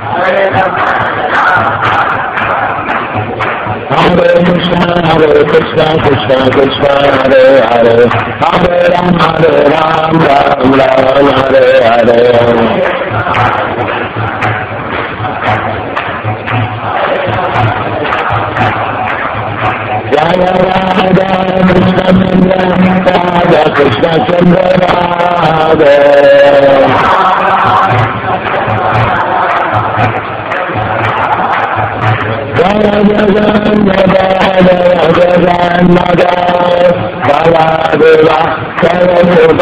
Hare Krishna, Hare Krishna, Krishna Krishna, Hare Hare, Hare Ram, Hare Ram, Ram Ram, Hare Hare. Jaya Radha Krishna Chandra, Radha Krishna Chandra Radha. Jaya Jagannatha, Jaya Jagannatha, Baladeva, Jaya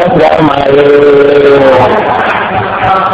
Subhadramaya.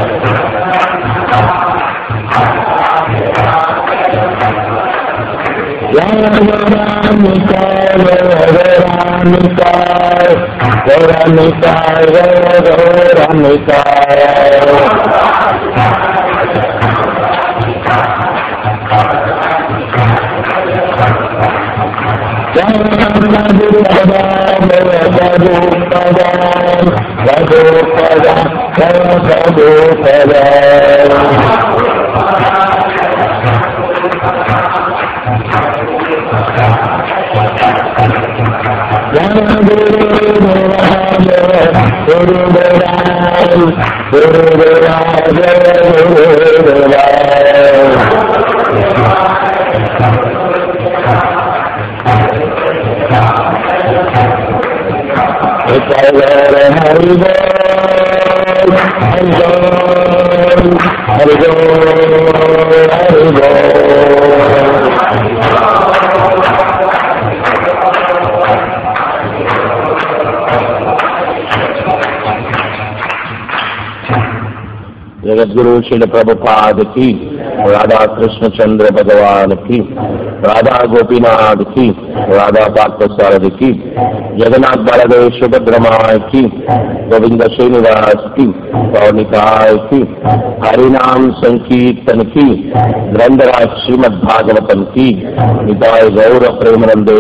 జగద్గురు శిల ప్రభుపాదకి రాధా కృష్ణ చంద్ర భగవానికి రాధా గోపీనాథ్కి రాధా పార్థసారథికి జగన్నాథ్ బలదేవ్ సుభద్రమాయకి గోవింద శ్రీనివాస్కి పౌర్ణికాయకి హరినామ్ సంకీర్తనకి గ్రంథరాజ్ శ్రీమద్ భాగవతంకి నితాయ గౌర ప్రేమనందే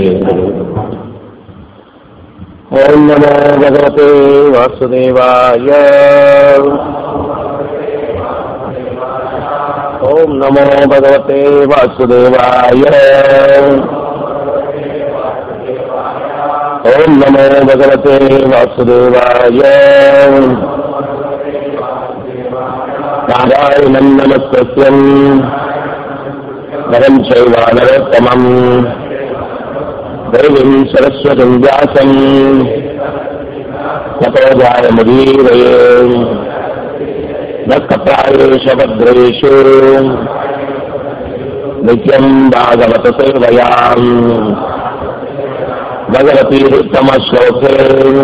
ఓం నమో భగవతే వాసుదేవాయ ఓం నమో భగవతే వాసుదేవాయ ఓం నమో భగవతే వాసుదేవాయ నారాయణం నమస్కృత్యం నరం చైవ నరోత్తమం దేవీం సరస్వతిం వ్యాసం తపోజాయముదీరయే నక్తప్రాయేష భద్రేషు నిత్యం భాగవత సేవయాం భగవతీరుత్తమ శ్లోకే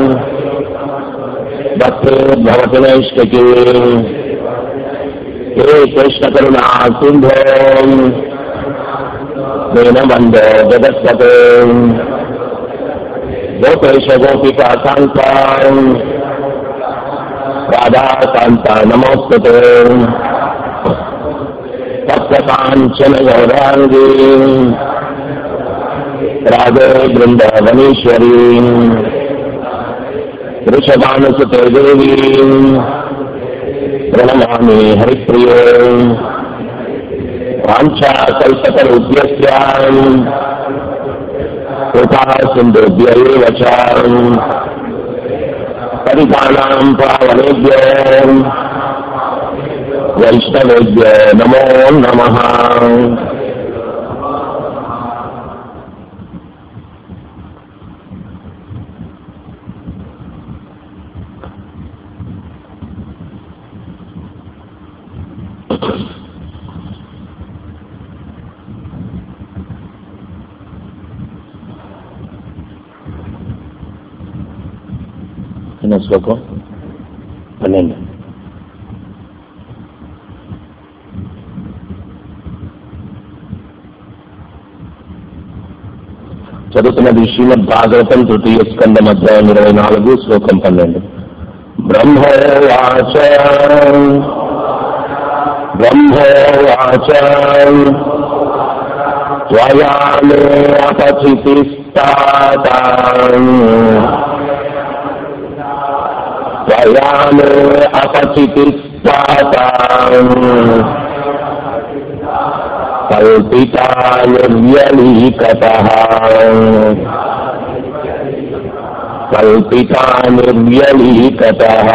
భక్తే భవతి నైష్టికే హే కృష్ణ కరుణా సింధో దీనబంధో జగత్పతే గోపేశ గోపికా కాంతాం రాధాకాంత నమోస్తుతే తప్తకాంచన గౌరాంగీ రాధే బృందావనేశ్వరీ వృషభానుసుతే దేవీ ప్రణమామి హరిప్రియే వాంఛాకల్పతరుభ్యస్య కృపా సింధుభ్య ఏవ చ పరితానాం పావనేభ్యో వైష్ణవేభ్య నమో నమః చిన్న శ్లోకం పన్నెండు చదువుతున్నది శ్రీమద్ భాగవతం తృతీయ స్కందం అధ్యాయం ఇరవై నాలుగు శ్లోకం పన్నెండు బ్రహ్మోవాచ బ్రహ్మోవాచ త్వయామే అపచితిస్తాతాన్ त्वया मे अपचितिस्ताताम् కల్పితా నిర్వ్యలీకతః కల్పితా నిర్వ్యలీకతః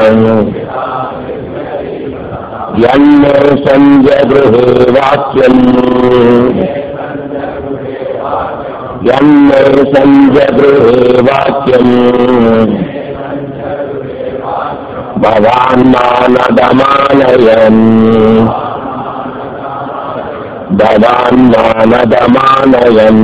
యన్మే సంజగృహే వాక్యం యన్మే సంజగృహే వాక్యం భవాన్మానదమానయన్ భవాన్మానదమానయన్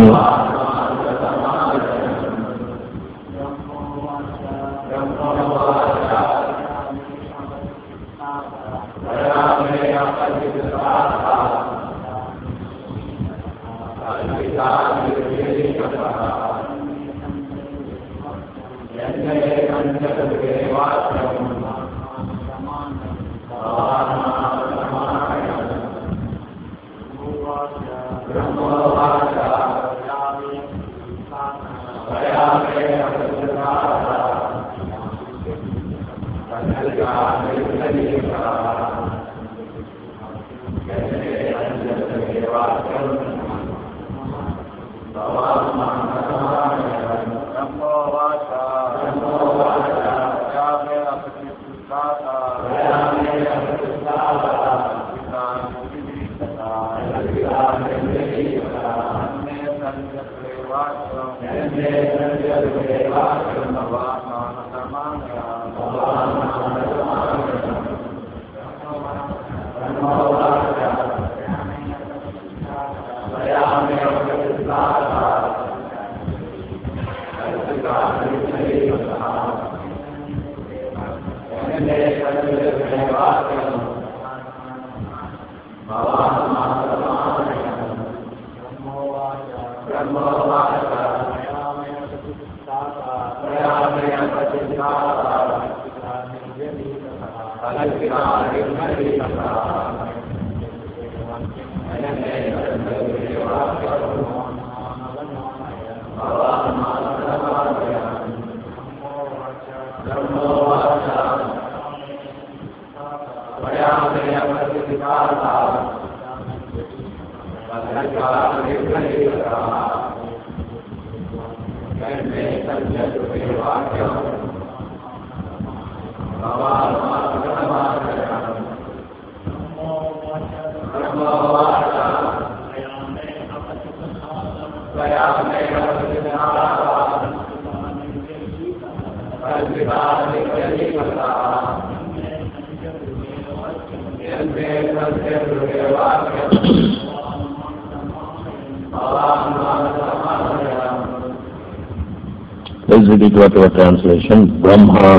Please read it what your translation. Brahma,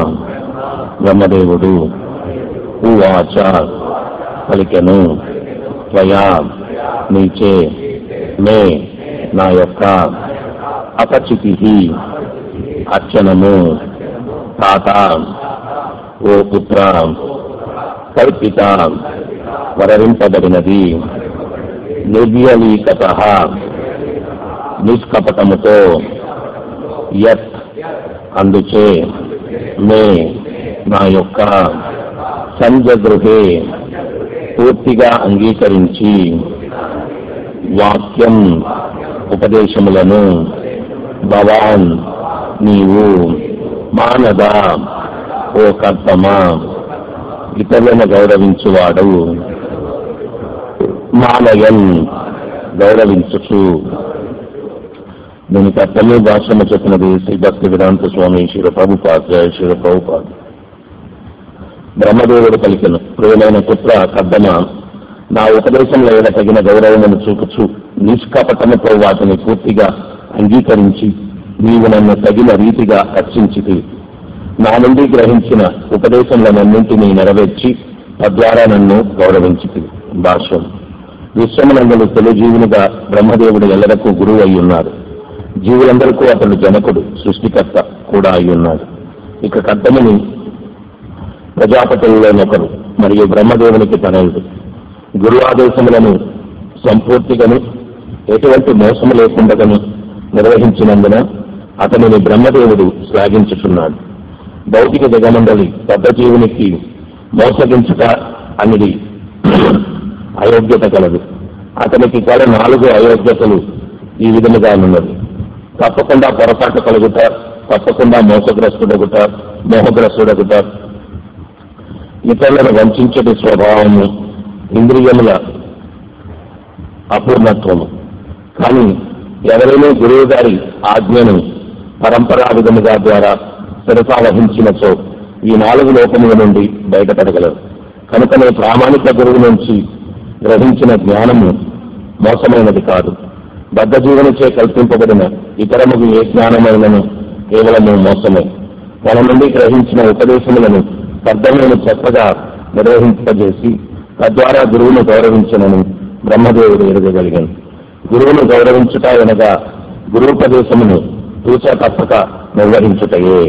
బ్రహ్మదేవుడు ఉవాచ పలికెను త్వయా నీచే మే నా యొక్క అపచితి అర్చనము తాత ఓ పుత్ర కల్పిత వరవింపబడినది నిర్వ్యలీకత నిష్కపటముతో యత్ అందుచే మే నా యొక్క సంజగృహే పూర్తిగా అంగీకరించి వాక్యం ఉపదేశములను భవాన్ నీవు మానద ఓ కర్తమా ఇతరులను గౌరవించువాడు మానయన్ గౌరవించుచు దీనికి అర్థమే భాషను చెప్పినది శ్రీ భక్తి వేదాంత స్వామి శ్రీ ప్రభుపాద్ జయ శ్రీ ప్రభుపాద్ బ్రహ్మదేవుడు పలికెను ప్రియమైన పుత్ర కద్దమ నా ఉపదేశంలో ఏడ తగిన గౌరవమును చూపుచు నిష్కపటముతో వాటిని పూర్తిగా అంగీకరించి నీవు నన్ను తగిన రీతిగా అర్చించితి నా నుండి గ్రహించిన ఉపదేశములనన్నింటినీ నెరవేర్చి తద్వారా నన్ను గౌరవించితి భాష్యం విశ్వమునందలు తెలుజీవునిగా బ్రహ్మదేవుడు ఎల్లరకు గురువు అయి ఉన్నారు జీవులందరికీ అతడు జనకుడు సృష్టికర్త కూడా అయి ఉన్నాడు ఇక కర్తముని ప్రజాపతులలోనొకరు మరియు బ్రహ్మదేవునికి తనయుడు గురువాదేశములను సంపూర్తిగాను ఎటువంటి మోసము లేకుండగాను నిర్వహించినందున అతనిని బ్రహ్మదేవుడు శ్లాఘించుచున్నాడు భౌతిక జగమండలి పెద్ద జీవునికి మోసగించుట అనేది అయోగ్యత కలదు అతనికి కల నాలుగు అయోగ్యతలు ఈ విధముగా ఉన్నది తప్పకుండా పొరపాటు కలుగుట తప్పకుండా మోసగ్రస్తుడగుట మోహగ్రస్తుడగుట ఇతరులను వంచటి స్వభావము ఇంద్రియముల అపూర్ణత్వము కానీ ఎవరైనా గురువు గారి ఆజ్ఞను పరంపరా విధముగా ద్వారా శిరసా వహించినచో ఈ నాలుగు లోకముల నుండి బయటపడగలరు కనుకనే ప్రామాణిక గురువు నుంచి గ్రహించిన జ్ఞానము మోసమైనది కాదు బద్ధ జీవనచే కల్పింపబడిన ఇతరముకు ఏ జ్ఞానమైనను కేవలము మోసమే తన నుండి గ్రహించిన ఉపదేశములను బద్ధమైన చెప్పగా నిర్వహింపజేసి తద్వారా గురువును గౌరవించనని బ్రహ్మదేవుడు ఎరగగలిగాను గురువును గౌరవించుట అనగా గురువుపదేశమును తూచా తప్పక నిర్వహించుటయే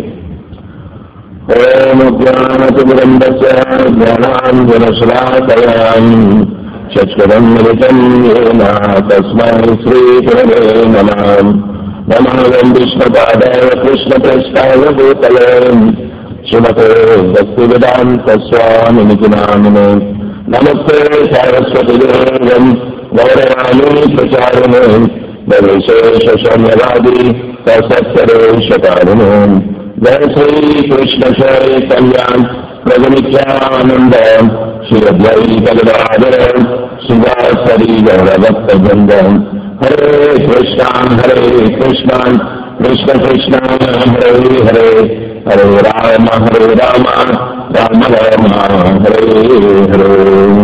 ఓం జ్ఞానతిమిరంబచ జ్ఞానాంజనశులాకయాన్ చక్షురం మిలితం ఏన తస్మై శ్రీగురవే నమః నమోయం విష్ణుపాదాయ కృష్ణప్రస్థాయ భూతలే శ్రీమతే భక్తి వేదాంత స్వామికి నామినే నమస్తే సరస్వతి దేవం గౌరవాణి ప్రచారిణే విశేష శూన్యవాది సత్సరేషకారిణే జయ శ్రీ కృష్ణ చైతన్యాన్ ప్రజనిత్యానంద శ్రీ అద్వైతగదాధర శివాసరి గౌరభక్త బృందం హరే కృష్ణ హరే కృష్ణ కృష్ణ కృష్ణ హరే హరే హరే రామ హరే రామ రామ రామ హరే హరే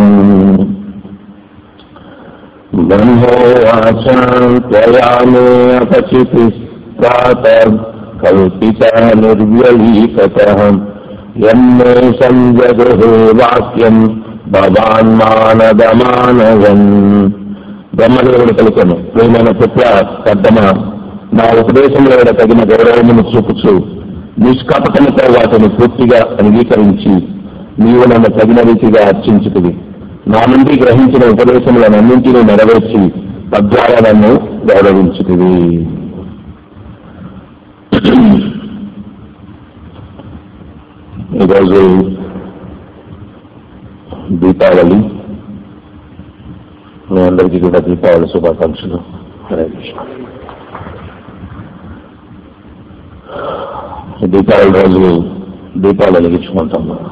బ్రహ్మోవాచాంత్వయామే అపచితి ప్రాత కల్పిత నిర్వ్యలీకత ఎన్మే సంజగృహే వాక్యం భవాన్ మానదమానవన్ బ్రహ్మదేవుడు పలుకను ప్రేమైన పుత్ర కద్దమ నా ఉపదేశంలో తగిన గౌరవమును చూపుచు నిష్కాపటముతో వాటిని పూర్తిగా అంగీకరించి నీవు నన్ను తగిన రీతిగా అర్చించుతుంది నా నుండి గ్రహించిన ఉపదేశములనన్నింటినీ నెరవేర్చి తద్వారా నన్ను గౌరవించుతుంది ఈరోజు దీపావళి మీ అందరికీ కూడా దీపావళి శుభాకాంక్షలు హరే కృష్ణ ఈ దీపావళి రోజు దీపాలు వెలిగించుకుంటాం మనం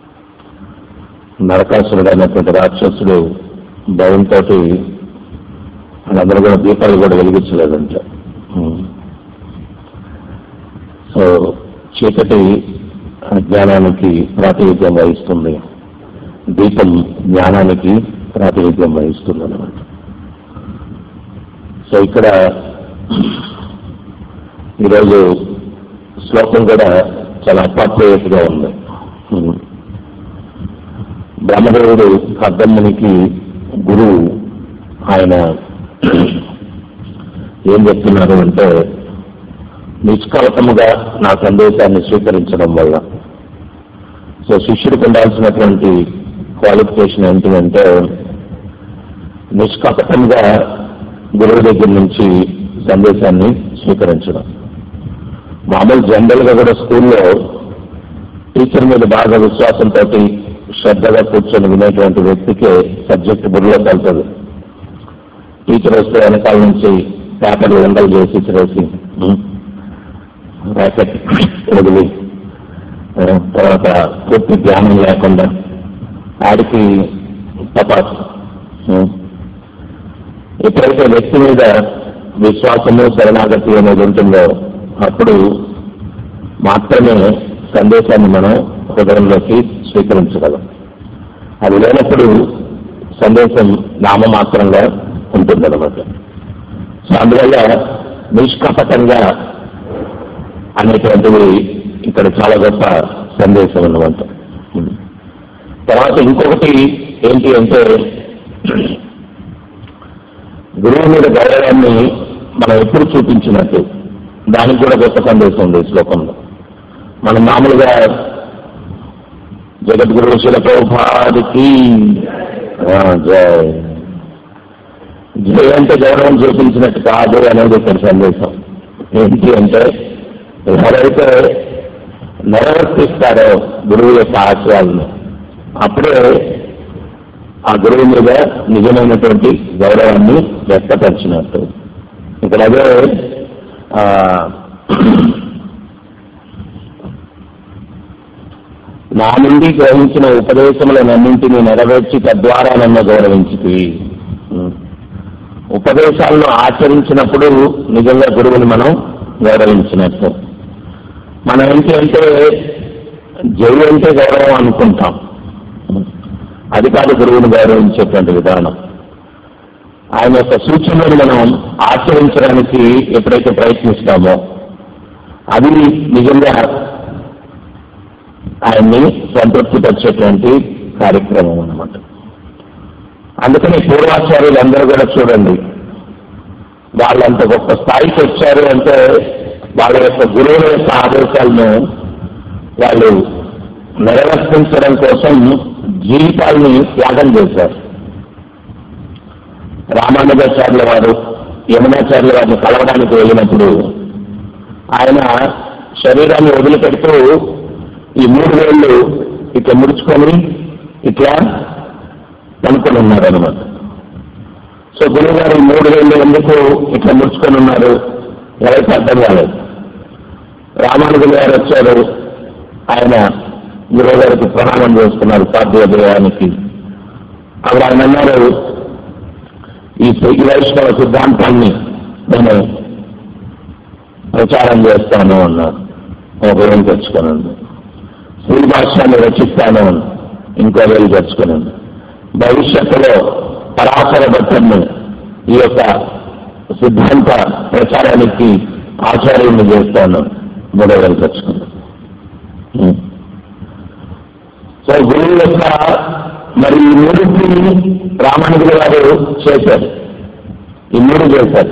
నరకాసురుడు అయినటువంటి రాక్షసుడు భయంతో వాళ్ళందరూ కూడా దీపాలు కూడా వెలిగించలేదంట సో చీకటి జ్ఞానానికి ప్రాతినిధ్యం వహిస్తుంది దీపం జ్ఞానానికి ప్రాతినిధ్యం వహిస్తుంది అన్నమాట సో ఇక్కడ ఈరోజు శ్లోకం కూడా చాలా అప్రాప్రియేట్ గా ఉంది బ్రహ్మదేవుడు కర్దమ్మునికి గురువు ఆయన ఏం చెప్తున్నారు అంటే నిష్కలతముగా నా సందేశాన్ని స్వీకరించడం వల్ల సో శిష్యుడికి ఉండాల్సినటువంటి క్వాలిఫికేషన్ ఏంటి అంటే నిష్కపటంగా గురువు దగ్గర నుంచి సందేశాన్ని స్వీకరించడం మామూలు జనరల్ గా కూడా స్కూల్లో టీచర్ మీద బాగా విశ్వాసంతో శ్రద్ధగా కూర్చొని వినేటువంటి వ్యక్తికి సబ్జెక్ట్ బుర్రలో కలుతుంది టీచర్ వస్తే వెనకాల నుంచి పేపర్లు ఎండలు చేసి ఇచ్చిరేసి ర్యాకెట్ వదిలి ఆ, తర్వాత పూర్తి జ్ఞానం లేకుండా ఆడికి తపాస్ ఎప్పుడైతే వ్యక్తి మీద విశ్వాసము శరణాగతి అనేది ఉంటుందో అప్పుడు మాత్రమే సందేశాన్ని మనం హృదయంలోకి స్వీకరించగలం అది లేనప్పుడు సందేశం నామమాత్రంగా ఉంటుందన్నమాట సో అందువల్ల నిష్కపటంగా అనేటువంటిది ఇక్కడ చాలా గొప్ప సందేశం అన్నమాట తర్వాత ఇంకొకటి ఏంటి అంటే గురువు మీద గౌరవాన్ని మనం ఎప్పుడు చూపించినట్టు దానికి కూడా గొప్ప సందేశం ఉంది ఈ శ్లోకంలో మనం మామూలుగా జగద్గురు శిల ప్రభుపాదికి ఆ, జై జై అంటే గౌరవం చూపించినట్టు కాదు అనేది ఇక్కడ సందేశం ఏంటి అంటే ఎవరైతే నిర్వర్తిస్తారో గురువు యొక్క ఆశయాలను అప్పుడే ఆ గురువు మీద నిజమైనటువంటి గౌరవాన్ని వ్యక్తపరిచినట్టు ఇక్కడ అదే ఆ, నా నుండి గ్రహించిన ఉపదేశములనన్నింటినీ నెరవేర్చి తద్వారా నన్ను గౌరవించింది ఉపదేశాలను ఆచరించినప్పుడు నిజంగా గురువుని మనం గౌరవించినట్టు మనం ఏంటి అంటే జై అంటే గౌరవం అనుకుంటాం అది కాదు గురువుని గౌరవించేటువంటి విధానం ఆయన యొక్క సూచనలను మనం ఆచరించడానికి ఎప్పుడైతే ప్రయత్నిస్తామో అది నిజంగా ఆయన్ని సంతృప్తిపరిచేటువంటి కార్యక్రమం అన్నమాట అందుకని పూర్వాచార్యులు అందరూ కూడా చూడండి వాళ్ళంత గొప్ప స్థాయికి వచ్చారు అంటే వాళ్ళ యొక్క గురువుల యొక్క ఆదేశాలను వాళ్ళు నెరవేర్చడం కోసం జీవితాల్ని త్యాగం చేశారు రామానుజాచార్యుల వారు యమునాచార్యుల వారిని కలవడానికి వెళ్ళినప్పుడు ఆయన శరీరాన్ని వదిలిపెడుతూ ఈ మూడు వేళ్ళు ఇట్లా ముడుచుకొని ఇట్లా అనుకుని ఉన్నారు అనమాట సో గురువు గారు ఈ మూడు వేళ్ళు ఎందుకు ఇట్లా ముడుచుకొని ఉన్నారు ఎవరికి అర్థం కాలేదు రామానుజులు గారు వచ్చారు ఆయన గురువు గారికి ప్రణామం చేసుకున్నారు సాధ్యోదయానికి అప్పుడు ఆయన అన్నారు ఈ ఈ వైష్ణవ సిద్ధాంతాన్ని నేను ప్రచారం చేస్తాను అన్నారు ఒక వేలు తెచ్చుకున్నాను శ్రీ భాష్యాన్ని రచిస్తాను ఇంకో వేలు తెచ్చుకున్నాను భవిష్యత్తులో పరాశర భట్టన్ని ఈ యొక్క సిద్ధాంత ప్రచారానికి ఆచార్యుని చేస్తాను మూడో వేలు తెచ్చుకున్నాను ఉం. సో గురువు యొక్క మరి ఈ మూడింటిని రామానుజుల గారు చేశారు ఈ మూడు చేశారు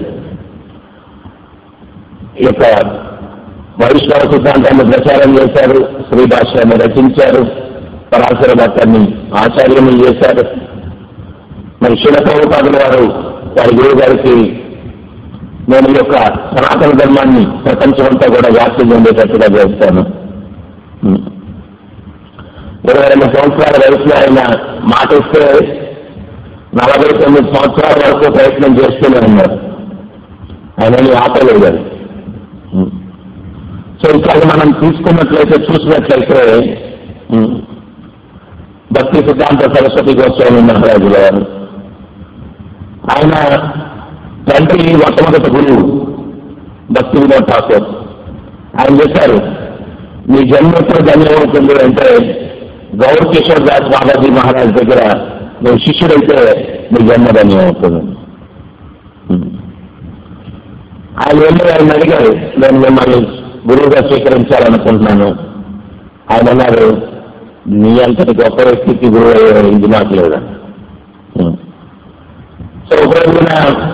ఈ యొక్క వైష్ణవ సిద్ధాంతాన్ని ప్రచారం చేశారు శ్రీ భాష్యాన్ని రచించారు పరాశర భట్టాన్ని ఆచార్యుని చేశారు మరి శిలప్రభుపాదుల వారు వారి గురువు గారికి నేను ఈ యొక్క సనాతన ధర్మాన్ని ప్రపంచమంతా కూడా వ్యాప్తి చెందేటట్టుగా చేస్తాను ఉం. ఇరవై రెండు సంవత్సరాల వయసులో ఆయన మాట ఇస్తే నలభై తొమ్మిది సంవత్సరాల వరకు ప్రయత్నం చేస్తూనే ఉన్నారు ఆయన ఏమీ ఆపలేదు అది ఉం. సో ఇక్కడ మనం తీసుకున్నట్లయితే చూసినట్లయితే ఉం, భక్తి సిద్ధాంత సరస్వతి గోస్వామి మహారాజు గారు ఆయన తండ్రి మొట్టమొదటి గురువు భక్తి వినోద్ ఠాకూర్ ఆయన చెప్పారు మీ జన్మ ఎప్పుడు ధన్యమవుతుంది అంటే గౌర్ కిషోర్ దాస్ బాబాజీ మహారాజ్ దగ్గర నువ్వు శిష్యుడైతే నీ జన్మ ధన్యమవుతుంది ఉం. ఆయన వెళ్ళి ఆయన అడిగారు నేను మిమ్మల్ని గురువుగా స్వీకరించాలనుకుంటున్నాను ఆయన అన్నారు నీ అంతటి గొప్ప వ్యక్తికి గురువు అయ్యే ఇది నాకు లేదా ఉం. సో ఒక రోజున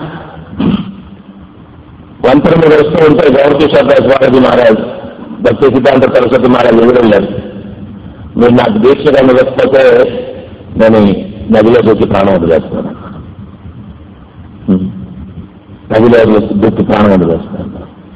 వంతెన మీద వస్తూ ఉంటే గౌర్ కిషోర్ దాస్ బాలాజీ మహారాజ్ భక్తి సిద్ధాంత సరస్వతి మహారాజ్ ఎదురెళ్ళారు మీరు నాకు దీక్షగా నిలకపోతే నేను ఈ నదిలో దూకి ప్రాణం వదిలేస్తున్నాను ఉం. నదిలో దూకి ప్రాణం వదిలేస్తున్నాను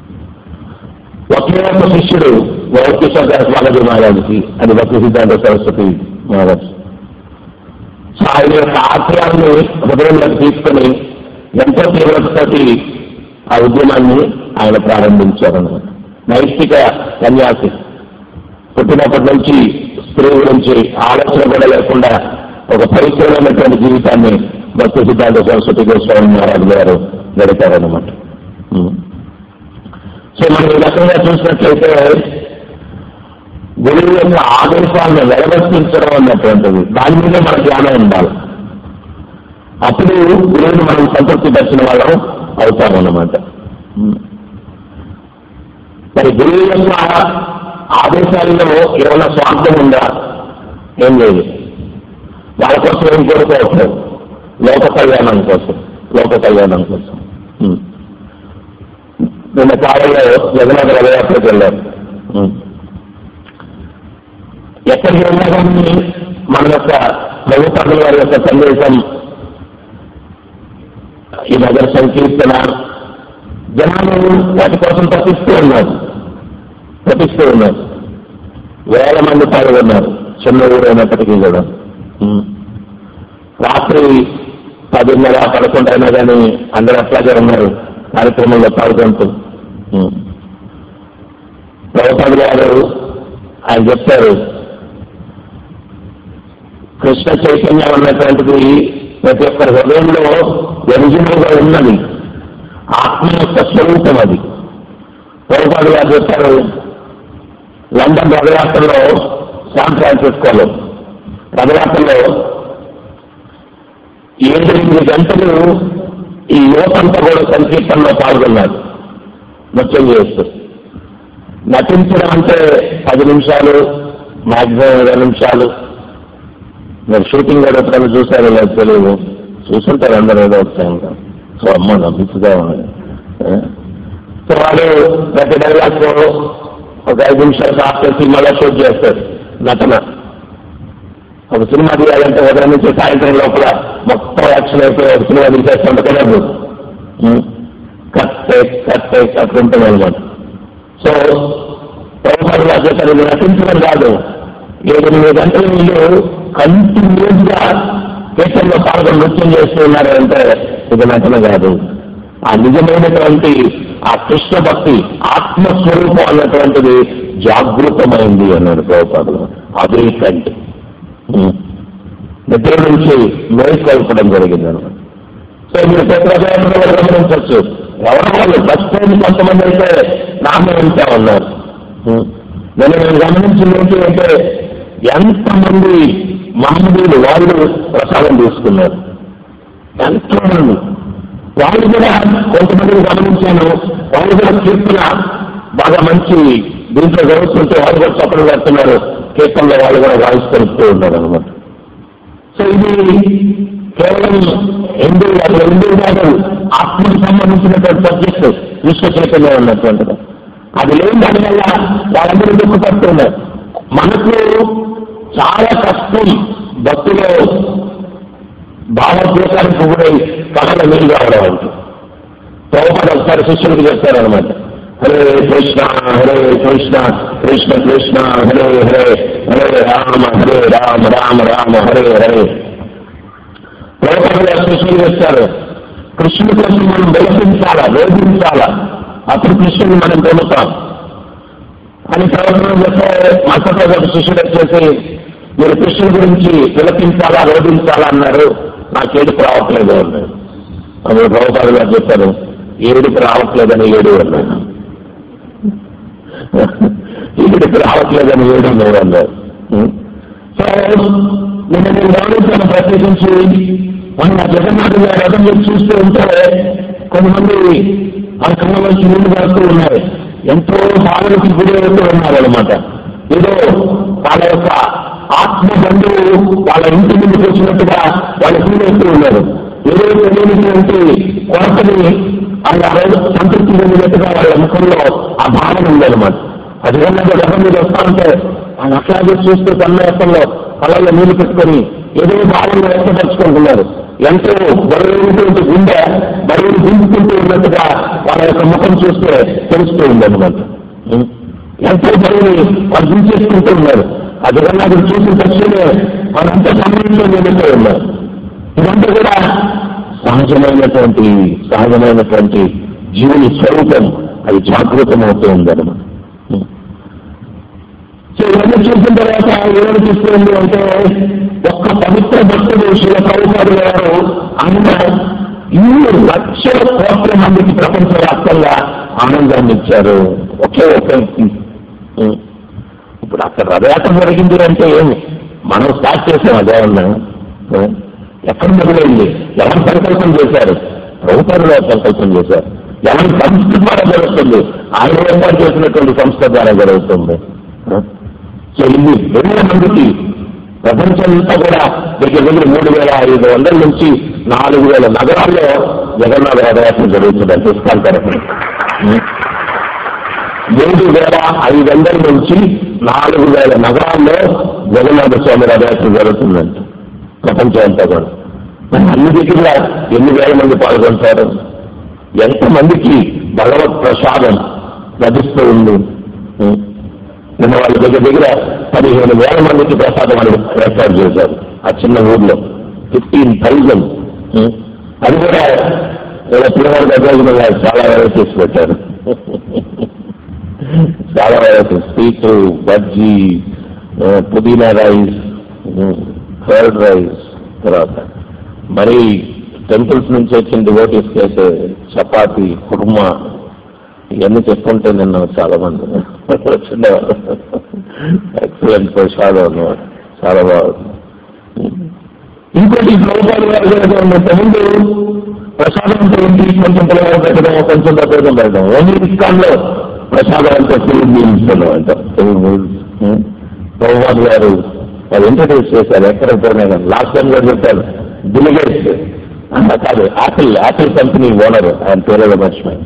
ఒకే ఒక శిష్యుడు గౌర్ కిషోర్ దాస్ బాలాజీ మహారాజుకి అది భక్తి సిద్ధాంత సరస్వతి మహారాజ్ సో ఆయన యొక్క ఆశయాన్ని హృదయంలోకి తీసుకొని ఎంతో తీవ్రతతోటి ఆ ఉద్యమాన్ని ఆయన ప్రారంభించారన్నమాట నైతిక సన్యాసి పుట్టినప్పటి నుంచి స్త్రీ గురించి ఆలోచన కూడా లేకుండా ఒక పవిత్రమైనటువంటి జీవితాన్ని భక్తి సిద్ధాంత సరస్వతి గోస్వామి మహారాజు గారు గడిపారన్నమాట ఉం. సో మనం ఈ రకంగా చూసినట్లయితే గురువు యొక్క ఆదేశాలను నెరవేర్చించడం అన్నటువంటిది దాని మీద మన ధ్యానం ఉండాలి అప్పుడు గురువుని మనం సంతృప్తి పరిచిన వాళ్ళం అవుతామన్నమాట ఉం. మరి గురువు యొక్క ఆదేశాలలో ఏమైనా స్వార్థం ఉందా ఏం లేదు వాళ్ళ కోసం ఏం కోరుకోవట్లేదు లోక కళ్యాణం కోసం లోక కళ్యాణం కోసం ఉం. నిన్న కాలంలో జగన్నాథ రథయాత్రకు వెళ్ళారు ఉం. ఎక్కడికి వెళ్ళినా కానీ మన యొక్క ప్రభుత్వం వారి యొక్క సందేశం ఈ నగర సంకీర్తన జనాలు వాటి కోసం తప్పిస్తూ ఉన్నారు తప్పిస్తూ ఉన్నారు వేల మంది పాల్గొన్నారు చిన్న ఊరు అయినప్పటికీ కూడా ఉం. రాత్రి పదిన్నర పదకొండు అయినా కానీ అందరూ అట్లాగే ఉన్నారు కార్యక్రమంలో పాల్గొంటూ ఉం. ప్రభుత్వ గారు ఆయన చెప్తారు కృష్ణ చైతన్యం అన్నటువంటిది ప్రతి ఒక్కరి హృదయంలో ఒరిజినల్ గా ఉన్నది ఆత్మ యొక్క స్వరూపం అది ప్రభుత్వ గారు చెప్తారు లండన్ రథయాత్రలో శాన్ ఫ్రాన్సిస్కోలో రథయాత్రలో ఏడు ఎనిమిది గంటలు ఈ యువతంతా కూడా సంకీర్తనలో పాల్గొన్నారు నృత్యం చేస్తూ నటించడం అంటే పది నిమిషాలు మాక్సిమం ఇరవై నిమిషాలు మీరు షూటింగ్ ఎప్పుడైనా చూసారో లేదు తెలియదు చూసుంటారు అందరూ ఏదో ఒకసారి సో అమ్మ నవ్వుతుగా ఉన్నది ఏ? సో వాళ్ళు ప్రతి డైలాగ్ ఒక ఐదు నిమిషాలు ఆపేసి మళ్ళీ షూట్ చేస్తారు నటన ఒక సినిమా తీయాలంటే ఉదయం నుంచి సాయంత్రం లోపల మొత్తం యాక్షన్ అయిపోయి ఒక సినిమా తీసేస్తాం కుదరదు కట్ కట్ కట్ ఉంటుంది అనమాట సో ప్రభుత్వాలు చెప్పారు ఇది నటించడం కాదు ఏడు ఎనిమిది గంటలు వీళ్ళు కంటిన్యూస్ గా కేసుల్లో పాల్గొని నృత్యం చేస్తూ ఉన్నారు అంటే ఇది నటన కాదు ఆ నిజమైనటువంటి ఆ కృష్ణ భక్తి ఆత్మస్వరూపం అన్నటువంటిది జాగృతమైంది అన్నాడు ప్రభుత్వాలు అదే కంటి నిద్ర నుంచి మేల్కొల్పడం జరిగింది అనమాట సో మీరు ప్రజాపతిలో గమనించవచ్చు ఎవరి వాళ్ళు ఫస్ట్ టైం కొంతమంది అయితే నామే ఉంటా ఉన్నారు ఉం. నేను నేను గమనించింది ఏంటి అంటే ఎంతమంది మహమ్మదీలు వాళ్ళు ప్రసాదం తీసుకున్నారు ఎంతమంది వాళ్ళు కూడా కొంతమందిని గమనించాను వాళ్ళు కూడా కీర్తన బాగా మంచి దీంట్లో చదువుతుంటే వాళ్ళు కూడా చప్పలు పెడుతున్నారు కీర్తనలో వాళ్ళు కూడా వాయిస్తూ ఉన్నారు అనమాట సో ఇది కేవలం హిందూ అసలు హిందూ కాదు ఆత్మకు సంబంధించినటువంటి సబ్జెక్ట్ విశ్వ చైతన్యం ఉన్నటువంటిది అది లేని దానివల్ల వాళ్ళందరూ దుఃఖపడుతున్నారు మనకు చాలా కష్టం భక్తిలో భావోద్వేగానికి గురై కళలు నీళ్ళు రావడం అంటే ప్రభుత్వం ఒకసారి శిష్యుడికి చెప్తారనమాట హరే కృష్ణ హరే కృష్ణ కృష్ణ కృష్ణ హరే హరే హరే రామ హరే రామ రామ రామ హరే హరే ప్రభుత్వం శిష్యులు చెప్తారు కృష్ణుడి కోసం మనం వెలిపించాలా వేధించాలా అప్పుడు కృష్ణుని మనం పొందుతాం అని ప్రవచనం చెప్తే మసతో ఒక శిష్యుడు వచ్చేసి మీరు కృష్ణుడి గురించి విలపించాలా రోధించాలా అన్నారు నాకు ఏడుపు రావట్లేదు అన్నాడు అప్పుడు ప్రభుత్వాలు గారు చెప్పారు ఏడుపు రావట్లేదని ఏడు అన్నాడు ఏడుపు రావట్లేదని ఏడు నువ్వు అన్నారు సో నేను నేను గమనించాను ప్రత్యేకించి మొన్న జగన్నాథ్ గారి రథం మీరు చూస్తూ ఉంటే కొంతమంది ఆ కళ్ళలోంచి నీళ్లు కాస్తూ ఉన్నారు ఎంతో బాధలకు గురి అవుతూ ఉన్నారు అనమాట ఏదో వాళ్ళ యొక్క ఆత్మ బంధువు వాళ్ళ ఇంటి ముందుకు వచ్చినట్టుగా వాళ్ళు ఫీల్ అవుతూ ఉన్నారు ఏదో తెలియనటువంటి కొరతని వాళ్ళ రోజు సంతృప్తి చెందినట్టుగా వాళ్ళ ముఖంలో ఆ భావన ఉందన్నమాట అది కన్నా రథం మీద వస్తా ఉంటే ఆయన అట్లాగే చూస్తూ తన్మయత్వంలో కళ్ళల్లో నీళ్లు పెట్టుకొని ఏదో భావంగా వ్యక్తపరుచుకుంటున్నారు ఎంతో బరువుటువంటి గుండె బరువులు దింపుకుంటూ ఉన్నట్టుగా వాళ్ళ యొక్క ముఖం చూస్తే తెలుస్తూ ఉందన్నమాట ఉం? ఎంతో బరువుని వాళ్ళు దించేసుకుంటూ ఉన్నారు అది కన్నా అది చూసిన తక్షణమే వాళ్ళంతా సమయంలో నిలుస్తూ ఉన్నారు ఇదంతా కూడా సహజమైనటువంటి సహజమైనటువంటి జీవుని స్వరూపం అది జాగృతం అవుతూ ఉందన్నమాట ఉం. సో ఇవన్నీ చూసిన తర్వాత ఏమనిపిస్తుంది అంటే ఒక్క పవిత్ర భక్తుడు శిల ప్రభుత్వాలు గారు ఆయన ఇన్ని లక్షల కోట్ల మందికి ప్రపంచవ్యాప్తంగా ఆనందాన్ని ఇచ్చారు ఒకే ఒక వ్యక్తి ఉం. ఇప్పుడు అక్కడ రథయాత్ర జరిగింది అంటే ఏమి మనం స్టార్ట్ చేసాం అదే ఉన్నా ఉం. ఎక్కడ మొదలైంది ఎవరు సంకల్పం చేశారు ప్రభుత్వాలు సంకల్పం చేశారు ఎవరి సంస్థ ద్వారా జరుగుతుంది ఆయన ఏర్పాటు చేసినటువంటి సంస్థ ద్వారా జరుగుతుంది ఉం. సో ఇన్ని వేల మందికి ప్రపంచంతో కూడా దగ్గర దగ్గర మూడు వేల ఐదు వందల నుంచి నాలుగు వేల నగరాల్లో జగన్నాథ రథయాత్ర జరుగుతుందంటే ఇస్కాన్ తరఫున ఉం. మూడు వేల ఐదు వందల నుంచి నాలుగు వేల నగరాల్లో జగన్నాథ స్వామి రథయాత్ర జరుగుతుందంట ప్రపంచం అంతా కూడా మరి అన్ని దగ్గర ఎన్ని వేల మంది పాల్గొంటారు ఎంతమందికి భగవత్ ప్రసాదం లభిస్తూ ఉంది ఉం. నిన్న వాళ్ళ దగ్గర దగ్గర పదిహేను వేల మందికి ప్రసాదం అని ఏర్పాటు చేశారు ఆ చిన్న ఊర్లో ఫిఫ్టీన్ థౌజండ్ అది కూడా ఏదో పిల్లవాడి దగ్గర చాలా వెరైటీస్ పెట్టారు చాలా వెరైటీస్ స్వీట్ బజ్జీ ఆ, పుదీనా రైస్ కర్డ్ రైస్ తర్వాత మరి టెంపుల్స్ నుంచి వచ్చిన డివోటీస్ అయితే చపాతి కుర్మా ఇవన్నీ చెప్పుకుంటే నిన్న చాలా మంది వచ్చిండేవారు ఎక్సలెంట్ ప్రసాదం అన్నమాట చాలా బాగుంది ఇంకోటి ప్రభుత్వాలు గారు ముందు ప్రసాదం అంటే ఏంటి కొంచెం పిల్లలు పెట్టడం కొంచెం తగ్గడం పెట్టడం ఓన్లీ ఇస్కాన్లో ప్రసాదం అంటే ఫుల్ మీల్స్ అనమాట ఫుల్ మీల్స్ ప్రభుత్వాలు గారు వాళ్ళు ఇంట్రడ్యూస్ చేశారు ఎక్కడ పోయినా కానీ లాస్ట్ టైం కూడా చెప్పారు బిలిగేట్స్ కాదు యాపిల్ యాపిల్ కంపెనీ ఓనర్ ఆయన పేరు మర్చిపోయి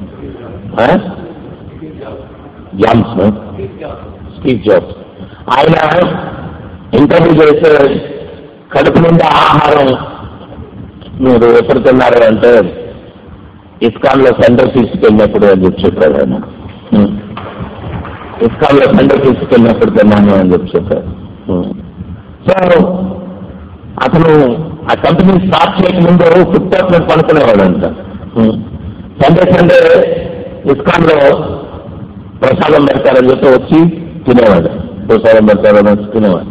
జామ్స్ స్టీవ్ జాబ్స్ ఆయన ఇంటర్వ్యూ చేసే కడుపు నిండా ఆహారం మీరు ఎప్పుడు తిన్నారు అంటే ఇస్కాన్ లో సెంటర్ తీసుకెళ్ళినప్పుడు అని చెప్పి చెప్పారు ఆయన ఉం. ఇస్కాన్ లో సెంటర్ తీసుకెళ్ళినప్పుడు తిన్నాను అని చెప్పి చెప్పారు ఉం. సో అతను ఆ కంపెనీ స్టార్ట్ చేయకముందు ఫుడ్ పాత్ మీద పనుకునేవాడంట ఉం. సండే సండే ఇస్కాన్ లో ప్రసాదం పెడతారని చెప్పి వచ్చి తినేవాడు ప్రసాదం పెడతారని వచ్చి తినేవాడు